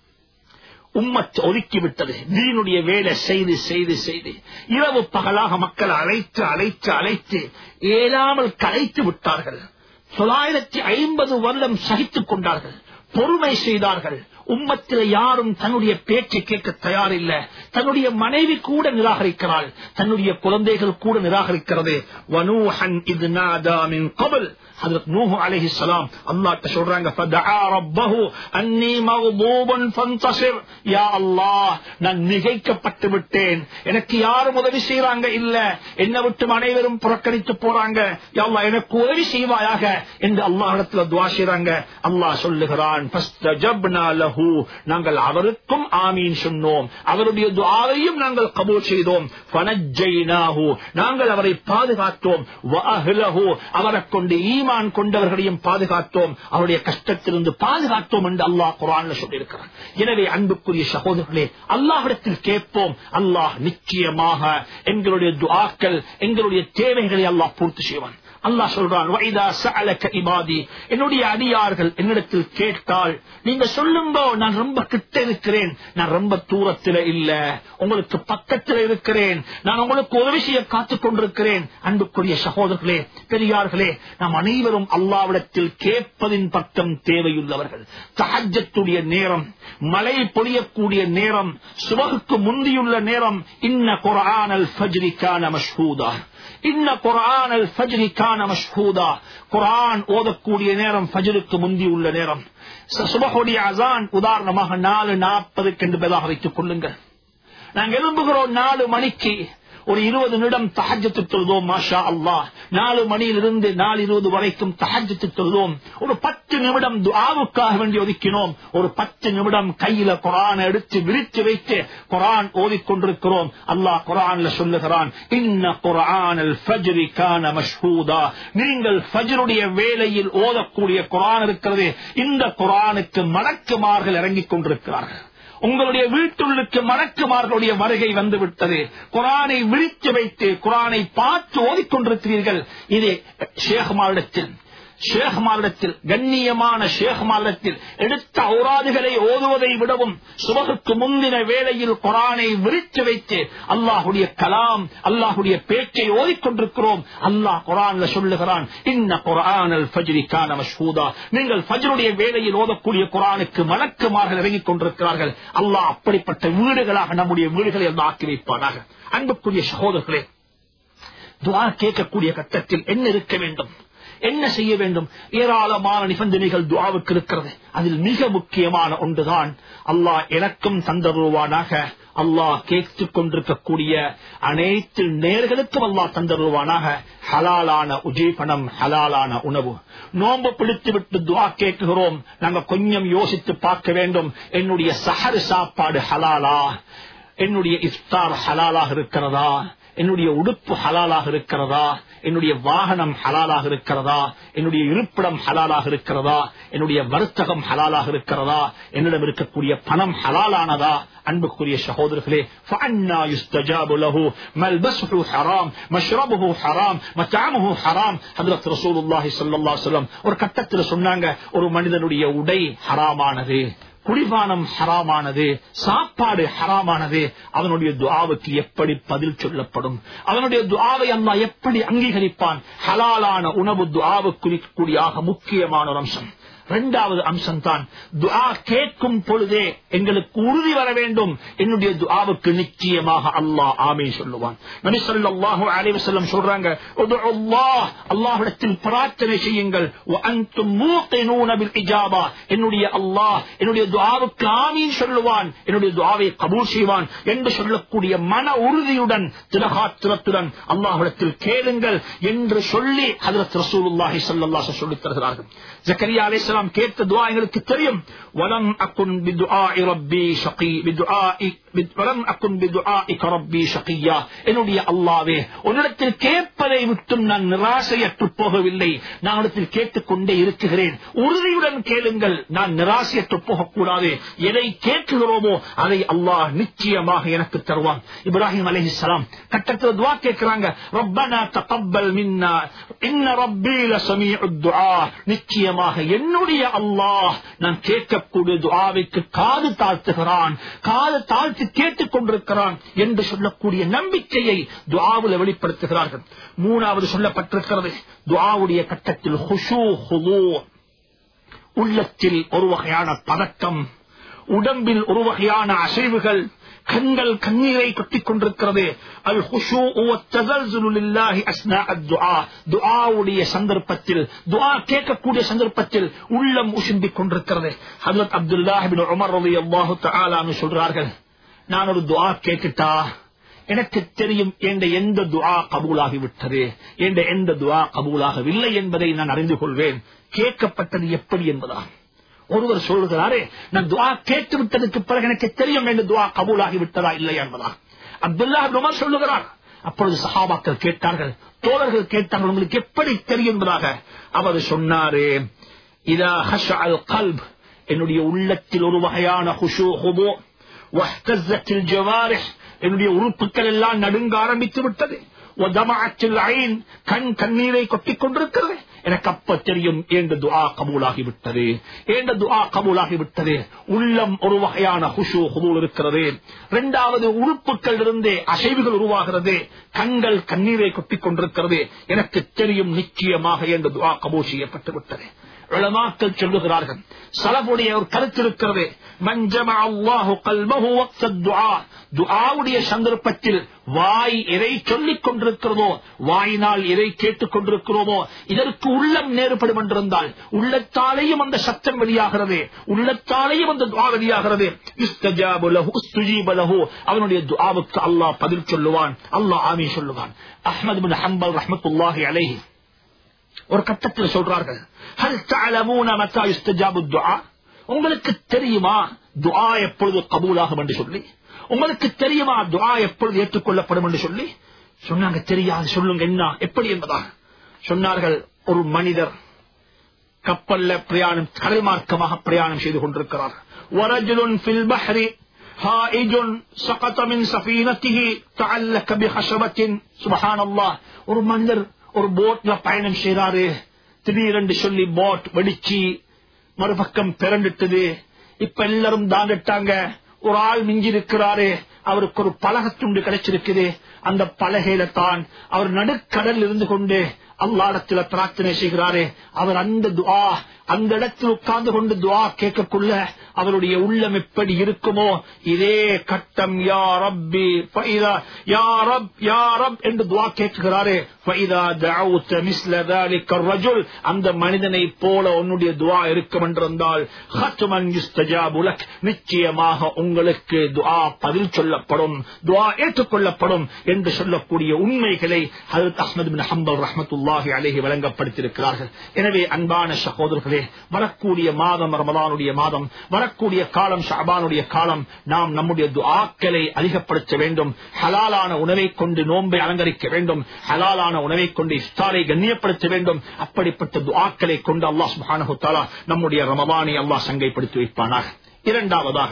உம்மத் ஒதுக்கிவிட்டது தீனுடைய வேலை செய்து செய்து செய்து இரவு பகலாக மக்களை அழைத்து அழைத்து அழைத்து ஏலாமல் கலைத்து விட்டார்கள் தொள்ளாயிரத்தி ஐம்பது வருடம் சகித்துக் கொண்டார்கள் பொறுமை செய்தார்கள் உம்மத்தில் யாரும் தன்னுடைய பேச்சை கேட்க தயாரில்லை தன்னுடைய மனைவி கூட நிராகரிக்கிறாள் தன்னுடைய குழந்தைகள் கூட நிராகரிக்கிறது வனூஹன் இது நாதாமின் கபல் ஹதரத் நூஹு அலைஹி ஸலாம் அல்லாஹ்ட்ட சொல்றாங்க ஃபதஆ ரப்பஹு அன்னி மக்தூபன் ஃபன்தஸிர் யா அல்லாஹ் நான் மிகைக்கப்பட்டு விட்டேன் எனக்கு யாரும் உதவி செய்றாங்க இல்ல என்ன விட்டு அனைவரும் புறக்கணித்து போறாங்க யா அல்லாஹ் எனக்கு உதவி செய்வாயாக என்று அல்லாஹ்விடத்துல துஆ செய்றாங்க அல்லாஹ் சொல்லுகிறான் ஃபஸ்தஜப்னா லஹு நாங்கள் அவருக்கும் ஆமீன் சொன்னோம் அவருடைய துஆவையும் நாங்கள் கபூல் செய்தோம் ஃபனஜ்ஜைனாஹு நாங்கள் அவரை பாதுகாத்தோம் வஅஹ்லஹு அவரை கொண்டு ஈமான் கொண்டவர்களையும் பாதுகாத்தோம் அவருடைய கஷ்டத்திலிருந்து பாதுகாத்தோம் என்று அல்லாஹ் குரான்ல சொல்லியிருக்கிறார் எனவே அன்புக்குரிய சகோதரர்களே அல்லாஹ்விடத்தில் கேட்போம் அல்லாஹ் நிச்சயமாக எங்களுடைய துஆக்கள் எங்களுடைய தேவைகளை அல்லாஹ் பூர்த்தி செய்வான் அல்லாஹ் சொல்றான் "வஇதா சஅலக இபாதி என்னுடைய அடியார்கள் என்னிடத்தில் கேட்டால் நீங்க சொல்லுங்க நான் ரொம்ப கிட்ட இருக்கிறேன் நான் ரொம்ப தூரத்தில் இல்ல உங்களுக்கு பக்கத்தில் இருக்கிறேன் நான் உங்களுக்கு உதவி செய்ய காத்துக் கொண்டிருக்கிறேன் அன்புக்குரிய சகோதரர்களே பெரியார்களே நாம் அனைவரும் அல்லாவிடத்தில் கேட்பதின் பக்கம் தேவையுள்ளவர்கள் தஹஜத்துடைய நேரம் மழை பொழியக்கூடிய நேரம் சுபகுக்கு முந்தியுள்ள நேரம் இன்ன குரானல் ஃபஜ்ரிக்கான மஷ்ஹூதா இன்ன குரான் அல் ஃபஜ்ரி கான மஷ்ஹூதா குரான் ஓதக்கூடிய நேரம் ஃபஜ்ருக்கு முந்தி உள்ள நேரம் ச- சுபஹுடைய அசான் உதாரணமாக நாலு நாற்பதுக்கு என்று பதிலாக வைத்துக் கொள்ளுங்கள் நாங்கள் எழும்புகிறோம் நாலு மணிக்கு ஒரு இருபது நிமிடம் தஹஜத்து தொழுதோம் மாஷா அல்லாஹ் நாலு மணியிலிருந்து நாலு இருபது வரைக்கும் தஹஜத்து தொழுதோம் ஒரு பத்து நிமிடம் துஆவுக்காக வேண்டி ஒதுக்கினோம் ஒரு பத்து நிமிடம் கையில குரான் எடுத்து விரித்து வைத்து குரான் ஓதிக்கொண்டிருக்கிறோம் அல்லாஹ் குரான்ல சொல்லுகிறான் இன்ன குரான் ஃபஜ்ரி கான மஷ்ஹூதா நீங்கள் ஃபஜ்ருடைய வேளையில் ஓதக்கூடிய குரான் இருக்கிறது இந்த குரானுக்கு மலக்குமார்கள் இறங்கிக் கொண்டிருக்கிறார்கள் உங்களுடைய வீட்டுள்ளுக்கு மலக்குமார்களுடைய வருகை வந்து விட்டது குரானை விழித்து வைத்து குரானை பார்த்து ஓதிக்கொண்டிருக்கிறீர்கள் இது ஷேഖ்மாரிடத்தில் ஷேഖ்மாரிடத்தில் கண்ணியமான ஷேഖ்மாரிடத்தில் எடுத்த ஔராதுகளை ஓதுவதை விடவும் சுபகுக்கு முந்தின வேளையில் குரானை விரித்து வைத்து அல்லாஹுடைய கலாம் அல்லாஹுடைய பேச்சை ஓதிக்கொண்டிருக்கிறோம் அல்லாஹ் குரான்ல சொல்லுகிறான் இன்ன குரான் ஃபஜ்ரி கான மஷ்ஹூதா நீங்கள் ஃபஜ்ருடைய வேளையில் ஓதக்கூடிய குரானுக்கு மலக்குமார்கள் இறங்கிக் கொண்டிருக்கிறார்கள் அல்லாஹ் அப்படிப்பட்ட வீடுகளாக நம்முடைய வீடுகளை எல்லாம் ஆக்கி வைப்பானாக அன்புக்குரிய சகோதரர்களே துவா கேட்கக்கூடிய கட்டத்தில் என்ன இருக்க வேண்டும் என்ன செய்ய வேண்டும் ஏராளமான நிபந்தனைகள் துவாவுக்கு இருக்கிறது அதில் மிக முக்கியமான ஒன்றுதான் அல்லாஹ் எனக்கும் தந்தருவானாக அல்லாஹ் கேட்டுக் கொண்டிருக்கக்கூடிய அனைத்து நேர்களுக்கும் அல்லாஹ் தந்தருவானாக ஹலாலான உஜீபனம் ஹலாலான உணவு நோன்பு பிடித்து விட்டு துவா கேட்கிறோம் நாங்க கொஞ்சம் யோசித்து பார்க்க வேண்டும் என்னுடைய சஹர் சாப்பாடு ஹலாலா என்னுடைய இஃப்தார் ஹலாலாக இருக்கிறதா என்னுடைய உடுப்பு ஹலாலாக இருக்கிறதா என்னுடைய வாகனம் ஹலாலாக இருக்கிறதா என்னுடைய இருப்பிடம் ஹலாலாக இருக்கிறதா என்னுடைய வர்த்தகம் ஹலாலாக இருக்கிறதா என்னிடம் இருக்கக்கூடிய பணம் ஹலாலானதா அன்புக்குரிய சகோதரர்களே فَأَنَّى يُسْتَجَابُ لَهُ مَلْبَسُهُ حَرَامٌ مَشْرَبُهُ حَرَامٌ مَطْعَمُهُ حَرَامٌ ஹஜ்ரத் ரசூலுல்லாஹி ஸல்லல்லாஹு அலைஹி வஸல்லம் ஒரு கட்டத்தில் சொன்னாங்க ஒரு மனிதனுடைய உடை ஹராமானது குடிபானம் ஹராமானது சாப்பாடு ஹராமானது அவனுடைய துஆவுக்கு எப்படி பதில் சொல்லப்படும் அவனுடைய துஆவை அல்லாஹ் எப்படி அங்கீகரிப்பான் ஹலாலான உணவு துஆவுக்கு கூடியாக முக்கியமான ஒரு அம்சம் இரண்டாவது அம்சம் தான் துஆ கேட்கும் பொழுதே எங்களுக்கு உறுதி வர வேண்டும் என்னுடைய துஆவுக்கு நிச்சயமாக அல்லாஹ் ஆமே சொல்லுவான் நபி ஸல்லல்லாஹு அலைஹி வஸல்லம் சொல்றாங்க உதுஉ அல்லாஹ் அல்லாஹ்விடத்தில் பிரார்த்தனை செய்யுங்கள் வ அன்தும் மூகினூன பில் இஜாபா என்னுடைய அல்லாஹ் என்னுடைய துஆவுக்கு ஆமீன் சொல்லுவான் என்னுடைய துஆவை கபூல் செய்வான் என்று சொல்லக்கூடிய மன உறுதியுடன் திலகாத்திரத்துடன் அல்லாஹ்விடத்தில் கேளுங்கள் என்று சொல்லி ஹஜரத் ரசூலுல்லாஹி ஸல்லல்லாஹு அலைஹி சொல்லித் தருகிறார்கள் ஜக்கரியா அலைஹிஸ்ஸலாம் கேட்ட துஆ எங்களுக்கு தெரியும் வலம் அகுன் பிதுஆஇ ரப்பி ஷகி பிதுஆஇ வலம் அகுன் பிதுஆஇக ரப்பி ஷகியா என்னுடைய அல்லாஹ்வே உன்னிடத்தில் கேட்பதை விட்டும் நான் நிராசையற்று போகவில்லை நான் இடத்தில் கேட்டுக்கொண்டே இருக்கிறேன் உறுதியுடன் கேளுங்கள் நான் நிராசையற்று போகக்கூடாது எதை கேட்கிறோமோ அதை அல்லாஹ் நிச்சயமாக எனக்கு தருவான் இப்ராஹிம் அலைஹிஸ்ஸலாம் கட்டத்தில் துஆ கேட்கிறாங்க ரப்பனா தகப்பல் மின்னா இன்ன ரப்பி லசமீஉத் துஆ நிச்சயமாக என்னுடைய அல்லாஹ் நான் கேட்கக்கூடிய துஆவிற்கு காது தாழ்த்துகிறான் காது தாழ்த்தி கேட்டுக் கொண்டிருக்கிறான் என்று சொல்லக்கூடிய நம்பிக்கையை துஆவில் வெளிப்படுத்துகிறார்கள் மூணாவது சொல்லப்பட்டிருக்கிறது துஆவுடைய கட்டத்தில் ஹுஷூ ஹுதூ உள்ளத்தில் ஒரு வகையான பதட்டம் உடம்பில் ஒரு வகையான அசைவுகள் கண்கள் கண்ணீரை கொட்டிக் கொண்டிருக்கிறது அல் ஹுஷூ துஆவுடைய சந்தர்ப்பத்தில் துஆ கேட்கக்கூடிய சந்தர்ப்பத்தில் உள்ளம் உசும்பிக் கொண்டிருக்கிறது ஹஜரத் அப்துல்லாஹிபின் உமர் ரலியல்லாஹு தஆலான்னு சொல்றார்கள் நான் ஒரு துஆ கேட்டுட்டா எனக்கு தெரியும் என்ற எந்த துஆ கபூலாகி விட்டது என்ற எந்த துஆ கபூலாகவில்லை என்பதை நான் அறிந்து கொள்வேன் கேட்கப்பட்டது எப்படி என்பதா ஒருவர் சொல்கிறாரே நான் துஆ கேட்டு விட்டதுக்கு பிறகு எனக்கு தெரியும் என்று துஆ கபூலாகி விட்டதா இல்லை என்பதா அப்துல்லா உமர் சொல்லுகிறார் அப்பொழுது சஹாபாக்கள் கேட்டார்கள் தோழர்கள் கேட்டார்கள் உங்களுக்கு எப்படி தெரியும் என்பதாக அவர் சொன்னாரே இதா ஹஷ அல் கல்ப் என்னுடைய உள்ளத்தில் ஒரு வகையான ஹுஷு ஹுபோ வஹ்தஸத்தில் ஜவாரிஹ் என்னுடைய உறுப்புகள் எல்லாம் நடுங்க ஆரம்பித்து விட்டது கண் கண்ணீரை கொட்டிக் கொண்டிருக்கிறது எனக்கு அப்ப தெரியும் என்ற துஆ கபூலாகி விட்டது என்ற துஆ கபூலாகி விட்டது உள்ளம் ஒரு வகையான ஹுஷு ஹுதூல் இருக்கிறது இரண்டாவது உறுப்புகள் இருந்தே அசைவுகள் உருவாகிறது கண்கள் கண்ணீரை கொட்டிக் கொண்டிருக்கிறது எனக்கு தெரியும் நிச்சயமாக என்ற துஆ கபூல் செய்யப்பட்டு விட்டது உலமாக்கள் சொல்லுகிறார்கள் சலபுடைய ஒரு கருத்து இருக்கிறது மஞ்சம அல்லாஹு கல்மஹு வக்தத் துஆ துஆவுடைய சந்தர்ப்பத்தில் வாய் எதை சொல்லிக் கொண்டிருக்கிறதோ வாயினால் எதை கேட்டுக் கொண்டிருக்கிறோமோ இதற்கு உள்ளம் நேருபடும் என்றிருந்தால் உள்ளத்தாலேயும் அந்த சத்தம் வெளியாகிறது உள்ளத்தாலேயும் அந்த துஆ வெளியாகிறது இஸ்தஜாபு லஹு இஸ்துஜீப லஹு அவனுடைய துஆவுக்கு அல்லாஹ் பதில் சொல்லுவான் அல்லாஹ் ஆமீன் சொல்லுவான் அஹ்மது பின் ஹம்பல் ரஹ்மத்துல்லாஹி அலைஹி ஒரு கட்டத்தில் சொல்றார்கள் ஹல் தஅலமூன மத்தா யுஸ்தஜாபு துஆ உங்களுக்கு தெரியுமா துஆ எப்பொழுது கபூலாகும் என்று சொல்லி உங்களுக்கு தெரியுமா துஆ எப்பொழுது ஏற்றுக்கொள்ளப்படும் என்று சொல்லி சொன்னாங்க தெரியாது சொல்லுங்க என்ன எப்படி என்பதா சொன்னார்கள் ஒரு மனிதர் கப்பல்ல பிரயாணம் கடல் மார்க்கமாக பிரயாணம் செய்து கொண்டிருக்கிறார் ورجل في البحر هائج سقط من سفينته تعلق بخشبة سبحان الله ஒரு மனிதர் ஒரு போட்ல பயணம் செய்றாரு திடீரென்று சொல்லி போட் வெடிச்சு மறுபக்கம் பிறண்டுட்டது இப்ப எல்லாரும் தாண்டிட்டாங்க ஒரு ஆள் மிஞ்சி இருக்கிறாரு அவருக்கு ஒரு பலகத்துண்டு கிடைச்சிருக்குது அந்த பலகையில தான் அவர் நடுக்கடல் இருந்து கொண்டு அல்லாடத்துல பிரார்த்தனை செய்கிறாரு அவர் அந்த துஆ அந்த இடத்தில் உட்கார்ந்து கொண்டு துஆ கேட்கக்குள்ள அவருடைய உள்ளம் எப்படி இருக்குமோ இதே கட்டம் யா ரப்பி ஃபைதா யா ரப் யா ரப் என்று துஆ கேட்கிறாரு ஃபைதா தஅவுத மிஸ்ல ذلك الرجل அந்த மனிதனை போல உன்னுடைய துஆ இருக்கும் என்றிருந்தால் ஹத்மன் யுஸ்தஜாபு லக் நிச்சயமாக உங்களுக்கு துஆ பதில் சொல்லப்படும் துஆ ஏற்றுக்கொள்ளப்படும் என்று சொல்லக்கூடிய உண்மைகளை ஹஜரத் அஹ்மது பின் ஹம்பல் ரஹ்மத்துல்லாஹி அலைஹி வழங்கப்படுத்தியிருக்கிறார்கள் எனவே அன்பான சகோதரர்களே வரக்கூடிய மாதம் ரமலானுடைய மாதம் வரக்கூடிய காலம் ஷாபானுடைய காலம் நாம் நம்முடைய துஆக்களை அதிகப்படுத்த வேண்டும் ஹலாலான உணவை கொண்டு நோன்பை அலங்கரிக்க வேண்டும் ஹலாலான உணவை கொண்டு இஃப்தாரை கண்ணியப்படுத்த வேண்டும் அப்படிப்பட்ட துஆக்களை கொண்டு அல்லாஹ் சுப்ஹானஹு தஆலா நம்முடைய ரமலானை அல்லாஹ் சங்கைப்படுத்தி வைப்பானாக இரண்டாவதாக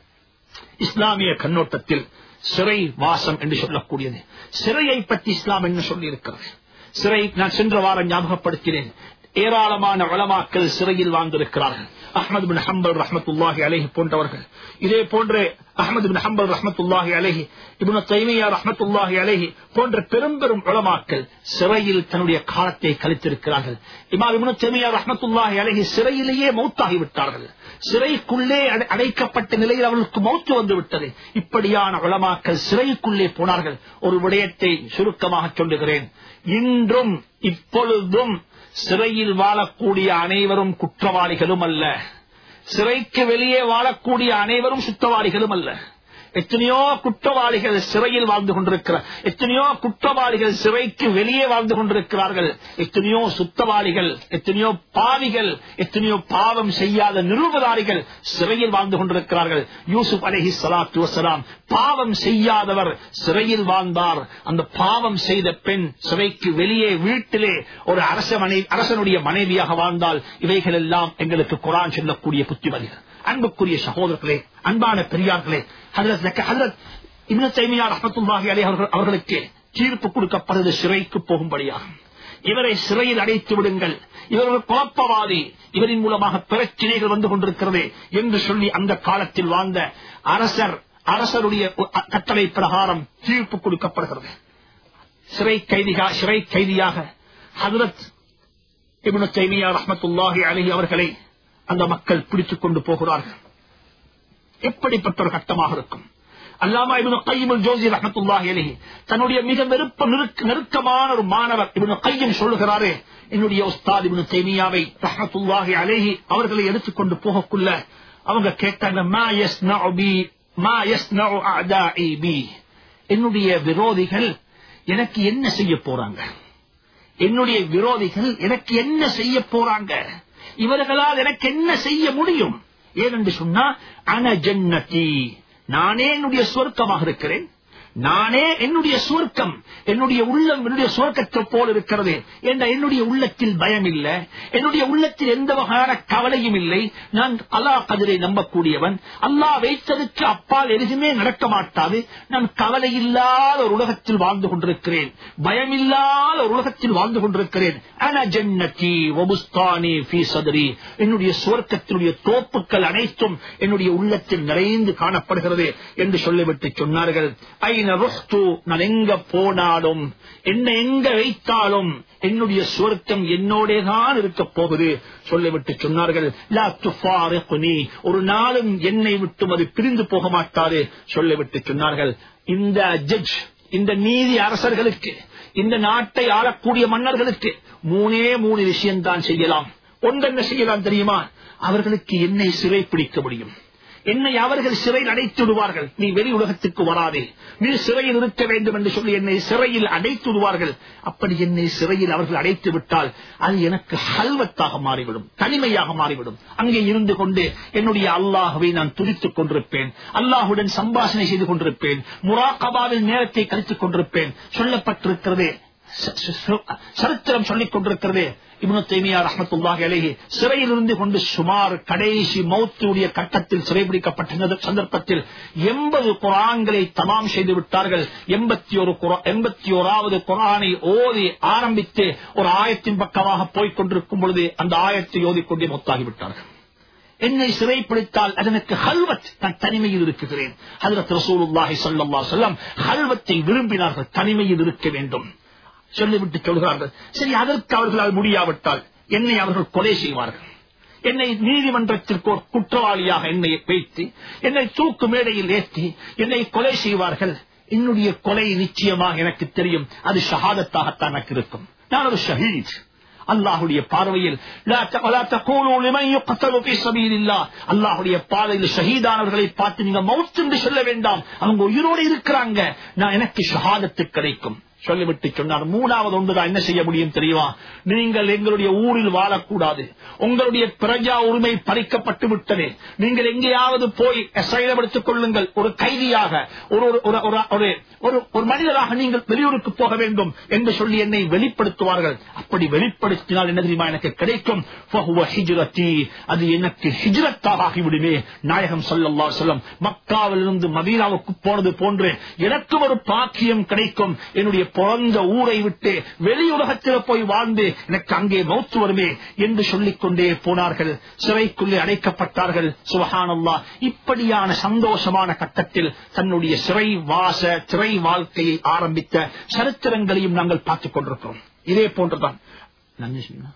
இஸ்லாமிய கண்ணோட்டத்தில் சிறை வாசம் என்று சொல்லக்கூடியது சிறையை பற்றி இஸ்லாம் என்ன சொல்லி இருக்கிறது சிறை நான் சென்ற வாரம் ஞாபகப்படுத்தினேன் ஏராளமான வளமாக்கள் சிறையில் வாழ்ந்திருக்கிறார்கள் அஹமது பின் ஹம்பல் ரஹமத்துல்லாஹி அலேஹி போன்றவர்கள் இதே போன்று அஹமது பின் ஹம்பல் ரஹமத்துல்லாஹி அலேஹி இப்னு தைமியா ரஹமத்துல்லாஹி அலேஹி போன்ற பெரும் பெரும் உளமாக்கள் சிறையில் தன்னுடைய காலத்தை கழித்திருக்கிறார்கள் இமாம் இப்னு தைமியா ரஹமத்துல்லாஹி அலேஹி சிறையிலேயே மௌத்தாகி விட்டார்கள் சிறைக்குள்ளே அடை- அடைக்கப்பட்ட நிலையில் அவர்களுக்கு மௌத்து வந்து விட்டது இப்படியான உளமாக்கள் சிறைக்குள்ளே போனார்கள் ஒரு விடயத்தை சுருக்கமாக சொல்லுகிறேன் இன்றும் இப்பொழுதும் சிறையில் வாழக்கூடிய அனைவரும் குற்றவாளிகளும் அல்ல சிறைக்கு வெளியே வாழக்கூடிய அனைவரும் சுத்தவாளிகளும் அல்ல எத்தனையோ குற்றவாளிகள் சிறையில் வாழ்ந்து கொண்டிருக்கிறார் எத்தனையோ குற்றவாளிகள் சிறைக்கு வெளியே வாழ்ந்து கொண்டிருக்கிறார்கள் எத்தனையோ சுத்தவாளிகள் எத்தனையோ பாவிகள் எத்தனையோ பாவம் செய்யாத நிரூபதாரிகள் சிறையில் வாழ்ந்து கொண்டிருக்கிறார்கள் யூசுப் அலஹி சலாத்து வசலாம் பாவம் செய்யாதவர் சிறையில் வாழ்ந்தார் அந்த பாவம் செய்த பெண் சிறைக்கு வெளியே வீட்டிலே ஒரு அரச மனை அரசனுடைய மனைவியாக வாழ்ந்தால் இவைகள் எல்லாம் எங்களுக்கு குரான் சொல்லக்கூடிய புத்திமதிகள் அன்புக்குரிய சகோதரர்களே அன்பான பெரியார்களே ஹதரத் ஜக்க- ஹதரத் இப்னு தைமியா ரஹ்மத்துல்லாஹி அலைஹி அவர்கள் அவர்களுக்கு தீர்ப்பு கொடுக்கப்படுவது சிறைக்கு போகும்படியாகும் இவரை சிறையில் அடைத்து விடுங்கள் இவர் ஒரு குழப்பவாதி இவரின் மூலமாக பிரச்சனைகள் வந்து கொண்டிருக்கிறது என்று சொல்லி அந்த காலத்தில் வாழ்ந்த அரசர் அரசருடைய கட்டளை பிரகாரம் தீர்ப்பு கொடுக்கப்படுகிறது சிறை கைதிகா சிறை கைதியாக ஹதரத் இப்னு தைமியா ரஹ்மத்துல்லாஹி அலைஹி அவர்களை அந்த மக்கள் பிடித்துக் கொண்டு போகிறார்கள் எப்படிப்பட்ட ஒரு கட்டமாக இருக்கும் அல்லாமா இவனு கையில் ஜோசி ரஹமத்துல்லாஹி அலைஹி தன்னுடைய மிக நெருப்ப நெருக்க- நெருக்கமான ஒரு மாணவர் இவனு கையும் சொல்லுகிறாரே என்னுடைய உஸ்தாத் இவனு தைமியாவை ரஹமத்துல்லாஹி அலைஹி அவர்களை எடுத்துக்கொண்டு போகக்குள்ள அவங்க கேட்டாங்க மா யஸ்னஉ பி மா யஸ்னஉ அஅதாஇ பி என்னுடைய விரோதிகள் எனக்கு என்ன செய்ய போறாங்க என்னுடைய விரோதிகள் எனக்கு என்ன செய்ய போறாங்க இவர்களால் எனக்கு என்ன செய்ய முடியும் ஏனென்று சொன்னா அன ஜன்னதி நானே என்னுடைய சுவர்க்கமாக இருக்கிறேன் நானே என்னுடைய சுவர்க்கம் என்னுடைய உள்ளம் என்னுடைய சுவர்க்கத்தை போல் இருக்கிறது என்ற என்னுடைய உள்ளத்தில் பயம் இல்லை என்னுடைய உள்ளத்தில் எந்த வகையான கவலையும் இல்லை நான் அல்லாஹ் கதிரை நம்பக்கூடியவன் அல்லாஹ் வைத்ததுக்கு அப்பால் எதுவுமே நடக்க மாட்டாது நான் கவலை இல்லாத ஒரு உலகத்தில் வாழ்ந்து கொண்டிருக்கிறேன் பயமில்லாத ஒரு உலகத்தில் வாழ்ந்து கொண்டிருக்கிறேன் அன ஜன்னதி வபுஸ்தானி ஃபீ சதரி என்னுடைய சுவர்க்கத்தினுடைய தோப்புக்கள் அனைத்தும் என்னுடைய உள்ளத்தில் நிறைந்து காணப்படுகிறது என்று சொல்லிவிட்டு சொன்னார்கள் ஐ ஐன ருஹ்து நான் எங்க போனாலும் என்ன எங்க வைத்தாலும் என்னுடைய சுவர்க்கம் என்னோடே தான் இருக்க போகுது சொல்லிவிட்டு சொன்னார்கள் லா துஃபாரிகுனி. ஒரு நாளும் என்னை விட்டும் அது பிரிந்து போக மாட்டாது சொல்லிவிட்டு சொன்னார்கள் இந்த ஜட்ஜ் இந்த நீதி அரசர்களுக்கு இந்த நாட்டை ஆளக்கூடிய மன்னர்களுக்கு மூணே மூணு விஷயம்தான் செய்யலாம் ஒன்றென்ன செய்யலாம் தெரியுமா அவர்களுக்கு என்னை சிறை பிடிக்க முடியும் என்னை அவர்கள் சிறையில் அடைத்து விடுவார்கள் நீ வெளி உலகத்துக்கு வராதே நீ சிறையில் இருக்க வேண்டும் என்று சொல்லி என்னை சிறையில் அடைத்து விடுவார்கள் அப்படி என்னை சிறையில் அவர்கள் அடைத்து விட்டால் அது எனக்கு ஹல்வத்தாக மாறிவிடும் தனிமையாக மாறிவிடும் அங்கே இருந்து கொண்டு என்னுடைய அல்லாஹுவை நான் துடித்துக் கொண்டிருப்பேன் அல்லாஹுடன் சம்பாஷணை செய்து கொண்டிருப்பேன் முராகபாவில் நேரத்தை கழித்துக் கொண்டிருப்பேன் சொல்லப்பட்டிருக்கிறது ச- ச- சரித்திரம் சொல்லிக் கொண்டிருக்கிறது இப்னு தைமியா ரஹமத்துல்லாஹி அலைஹி சிறையில் இருந்து கொண்டு சுமார் கடைசி மௌத்துடைய கட்டத்தில் சிறைபிடிக்கப்பட்ட சந்தர்ப்பத்தில் எண்பது குரான்களை தமாம் செய்து விட்டார்கள் எண்பத்தி ஒரு எண்பத்தி ஓராவது குரானை ஓதி ஆரம்பித்து ஒரு ஆயத்தின் பக்கமாக போய்க் கொண்டிருக்கும் பொழுது அந்த ஆயத்தை ஓதிக்கொண்டே மொத்தாகிவிட்டார்கள் என்னை சிறைப்பிடித்தால் அதனுக்கு ஹல்வத் நான் தனிமையில் இருக்குகிறேன் ஹதரத் ரசூலுல்லாஹி ஸல்லல்லாஹு அலைஹி வஸல்லம் ஹல்வத்தை விரும்பினார்கள் தனிமையில் இருக்க வேண்டும் சொல்லிவிட்டு சொல்கிறார்கள் சரி அதற்கு அவர்களால் முடியாவிட்டால் என்னை அவர்கள் கொலை செய்வார்கள் என்னை நீதிமன்றத்திற்கு ஒரு குற்றவாளியாக என்னை வைத்து என்னை தூக்கு மேடையில் ஏற்றி என்னை கொலை செய்வார்கள் என்னுடைய கொலை நிச்சயமாக எனக்கு தெரியும் அது ஷஹாதத்தாகத்தான் எனக்கு இருக்கும் நான் ஒரு ஷஹீத் அல்லாஹுடைய பார்வையில் லா த- வலா தகூலு லிமன் யுக்தலு ஃபீ ஸபீலில்லாஹ். அல்லாஹுடைய பாதையில் ஷஹீதானவர்களை பார்த்து நீங்க மவுத் என்று சொல்ல வேண்டாம் அவங்க உயிரோடு இருக்கிறாங்க நான் எனக்கு ஷஹாதத்து கிடைக்கும் சொல்லிவிட்டு சொன்னார் மூணாவது ஒன்றுதான் என்ன செய்ய முடியும் தெரியுமா நீங்கள் எங்களுடைய ஊரில் வாழக்கூடாது உங்களுடைய பிரஜா உரிமை பறிக்கப்பட்டு விட்டது நீங்கள் எங்கேயாவது போய் அசைலம் எடுத்துக் கொள்ளுங்கள் ஒரு கைதியாக ஒரு ஒரு- ஒரு- ஒரு- ஒரு- ஒரு ஒரு மனிதராக நீங்கள் வெளியூருக்கு போக வேண்டும் என்று சொல்லி என்னை வெளிப்படுத்துவார்கள் அப்படி வெளிப்படுத்தினால் என்ன தெரியுமா எனக்கு கிடைக்கும் ஃபஹுவ ஹிஜ்ரத்தி. அது எனக்கு ஹிஜ்ரத்தாக ஆகிவிடுமே நாயகம் சொல்லல்லா சொல்லம் மக்காவிலிருந்து மதீனாவுக்கு போனது போன்று எனக்கும் ஒரு பாக்கியம் கிடைக்கும் என்னுடைய பிறந்த ஊரை விட்டு வெளியுலகத்தில் போய் வாழ்ந்து எனக்கு அங்கே மௌத்து வருமே என்று சொல்லிக் கொண்டே போனார்கள் சிறைக்குள்ளே அடைக்கப்பட்டார்கள் சுபஹானல்லா இப்படியான சந்தோஷமான கட்டத்தில் தன்னுடைய சிறை வாச சிறை வாழ்க்கையை ஆரம்பித்த சரித்திரங்களையும் நாங்கள் பார்த்துக் கொண்டிருக்கிறோம் இதே போன்றுதான் நன்றி சொன்னா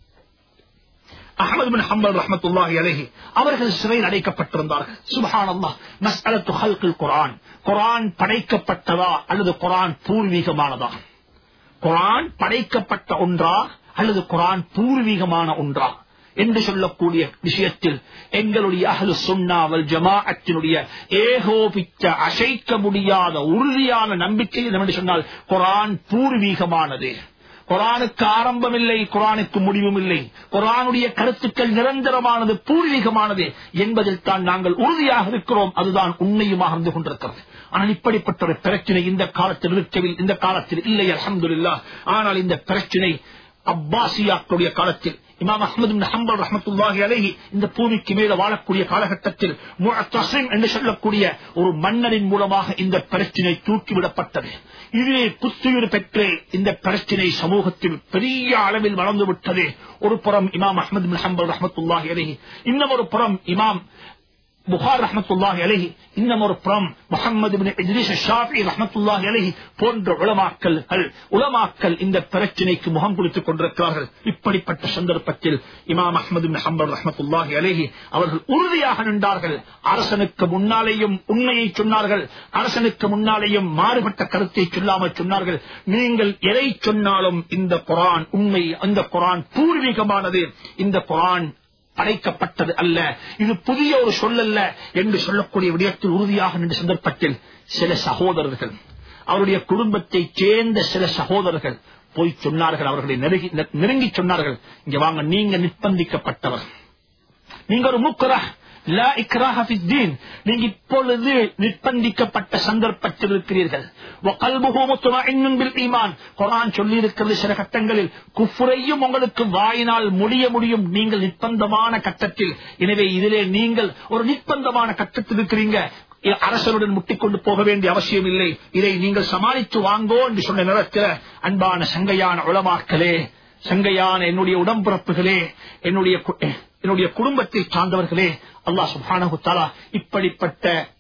அஹமது பின் ஹம்பல் ரஹமத்துல்லாஹி அலைஹி அவர்கள் சிறையில் அடைக்கப்பட்டிருந்தார்கள் சுபஹானல்லாஹ் மஸ்அலத்து ஹல்கில் குர்ஆன் குர்ஆன் படைக்கப்பட்டதா அல்லது குர்ஆன் பூர்வீகமானதா குர்ஆன் படைக்கப்பட்ட ஒன்றா அல்லது குர்ஆன் பூர்வீகமான ஒன்றா என்று சொல்லக்கூடிய விஷயத்தில் எங்களுடைய அஹ்லு சுன்னாவல் ஜமாஅத்தினுடைய ஏகோபித்த அசைக்க முடியாத உறுதியான நம்பிக்கை என்னவென்று சொன்னால் குர்ஆன் பூர்வீகமானது குரானுக்கு ஆரம்பம் இல்லை குரானுக்கு முடிவும் இல்லை குரானுடைய கருத்துக்கள் நிரந்தரமானது பூர்வீகமானது என்பதில் தான் நாங்கள் உறுதியாக இருக்கிறோம் அதுதான் உண்மையுமாக இருந்து கொண்டிருக்கிறது ஆனால் இப்படிப்பட்ட ஒரு பிரச்சனை இந்த காலத்தில் இருக்கவில் இந்த காலத்தில் இல்லை அல்ஹம்துலில்லாஹ் ஆனால் இந்த பிரச்சனை அப்பாசியாக்களுடைய காலத்தில் இமாம் அஹமது பின் ஹம்பல் ரஹமத்துல்லாஹி அலைஹி இந்த பூமிக்கு மேல வாழக்கூடிய காலகட்டத்தில் முஅத்தஸிம் என்று சொல்லக்கூடிய ஒரு மன்னரின் மூலமாக இந்த பிரச்சனை தூக்கிவிடப்பட்டது இதுவே புத்துயிர் பெற்று இந்த பிரச்சனை சமூகத்தில் பெரிய அளவில் வளர்ந்து விட்டது ஒரு புறம் இமாம் அஹமது பின் ஹம்பல் ரஹமத்துல்லாஹி அலைஹி இன்னும் ஒரு புறம் இமாம் புகார் ரஹமத்துல்லாஹி அலைஹி இன்னும் ஒரு புறம் முகமது பின் இத்ரீஸ் ஷாஃபி ரஹமத்துல்லாஹி அலைஹி போன்ற உலமாக்கல் உலமாக்கல் இந்த பிரச்சனைக்கு முகம் கொடுத்துக் கொண்டிருக்கிறார்கள் இப்படிப்பட்ட சந்தர்ப்பத்தில் இமாம் அஹமது பின் ஹம்பல் ரஹமத்துல்லாஹி அலைஹி அவர்கள் உறுதியாக நின்றார்கள் அரசனுக்கு முன்னாலேயும் உண்மையை சொன்னார்கள் அரசனுக்கு முன்னாலேயும் மாறுபட்ட கருத்தை சொல்லாமல் சொன்னார்கள் நீங்கள் எதை சொன்னாலும் இந்த குரான் உண்மை இந்த குரான் பூர்வீகமானது இந்த குரான் படைக்கப்பட்டது அல்ல இது புதிய ஒரு சொல்லல்ல என்று சொல்லக்கூடிய விடயத்தில் உறுதியாக நின்ற சந்தர்ப்பத்தில் சில சகோதரர்கள் அவருடைய குடும்பத்தை சேர்ந்த சில சகோதரர்கள் போய் சொன்னார்கள் அவர்களை நெருங்கி நெருங்கி சொன்னார்கள் இங்க வாங்க நீங்க நிர்பந்திக்கப்பட்டவர் நீங்க ஒரு முக்கரா லா இக்ராஹ ஃபித் தீன். நீங்க இப்பொழுது நிர்பந்திக்கப்பட்ட சந்தர்ப்பத்தில் இருக்கிறீர்கள் வகல்புஹு முத்மஇன்னுன் பில் ஈமான். குர்ஆன் சொல்லி இருக்கிறது சில கட்டங்களில் குஃப்ரையும் உங்களுக்கு வாயினால் முடிய முடியும் நீங்கள் நிர்பந்தமான கட்டத்தில் எனவே இதிலே நீங்கள் ஒரு நிர்பந்தமான கட்டத்தில் இருக்கிறீங்க அரசருடன் முட்டிக்கொண்டு போக வேண்டிய அவசியம் இல்லை இதை நீங்கள் சமாளித்து வாங்கோ என்று சொன்ன நேரத்தில் அன்பான சங்கையான உளமாக்களே சங்கையான என்னுடைய உடம்பிறப்புகளே என்னுடைய கு- என்னுடைய குடும்பத்தை சார்ந்தவர்களே அல்லாஹ் சுப்ஹானஹு தஆலா இப்படிப்பட்ட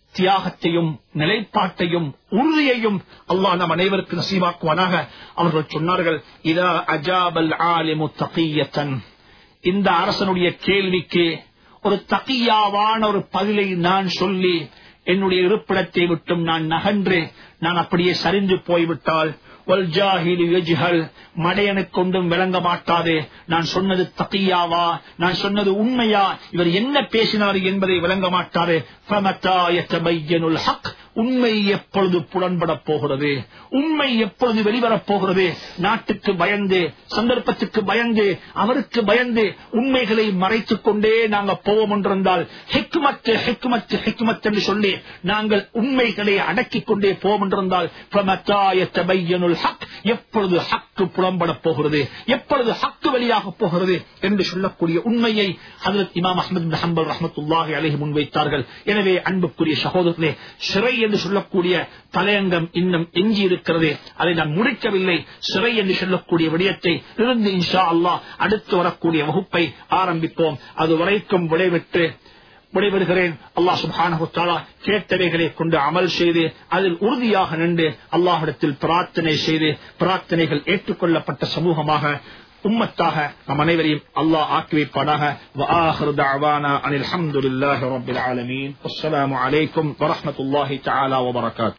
தியாகத்தையும் நிலைப்பாட்டையும் உறுதியையும் அல்லாஹ் நம் அனைவருக்கு நசீவாக்குவானாக அவர்கள் சொன்னார்கள் இதா அஜாபல் ஆலிமு தகியத்தன் இந்த அரசனுடைய கேள்விக்கு ஒரு தகியாவான ஒரு பதிலை நான் சொல்லி என்னுடைய இருப்பிடத்தை விட்டும் நான் நகன்று நான் அப்படியே சரிந்து போய்விட்டால் மடையனுக்கு கொண்டும் விளங்க மாட்டாது நான் சொன்னது தகையாவா நான் சொன்னது உண்மையா இவர் என்ன பேசினார் என்பதை விளங்க மாட்டாரு உண்மை எப்பொழுது புலன்பட போகிறது உண்மை எப்பொழுது வெளிவரப் போகிறது நாட்டுக்கு பயந்து சந்தர்ப்பத்துக்கு பயந்து அவருக்கு பயந்து உண்மைகளை மறைத்துக் கொண்டே நாங்கள் போவோம் என்றிருந்தால் ஹெக்குமத்து ஹெக்குமத்து ஹெக்குமத் என்று சொல்லி நாங்கள் உண்மைகளை அடக்கிக் கொண்டே போவோம் என்றிருந்தால் ஹக் எப்பொழுது ஹக்கு புலம்பட போகிறது எப்பொழுது ஹக்கு வெளியாக போகிறது என்று சொல்லக்கூடிய உண்மையை ஹதரத் இமாம் அஹமது ஹம்பல் ரஹமத்துல்லாஹி அலஹி முன்வைத்தார்கள் எனவே அன்புக்குரிய சகோதரர்களே சிறை என்று சொல்லக்கூடிய தலையங்கம் இன்னும் எஞ்சி இருக்கிறது அதை நான் முடிக்கவில்லை சிறை என்று சொல்லக்கூடிய விடயத்தை இருந்து இன்ஷா அல்லாஹ் அடுத்து வரக்கூடிய வகுப்பை ஆரம்பிப்போம் அது வரைக்கும் விளைவிட்டு விடைபெறுகிறேன் அல்லாஹ் சுபானா கேட்டவைகளை கொண்டு அமல் செய்து அதில் உறுதியாக நின்று அல்லாஹிடத்தில் பிரார்த்தனை செய்து பிரார்த்தனைகள் ஏற்றுக்கொள்ளப்பட்ட சமூகமாக உம்மத்தாக நம் அனைவரையும் அல்லாஹ் ஆக்கி வைப்பானாக அனில் அஹமதுல்லாஹி ரபில் ஆலமீன் அஸ்ஸலாமு அலைக்கும் வரஹ்மத்துல்லாஹி தஆலா வபரகாத்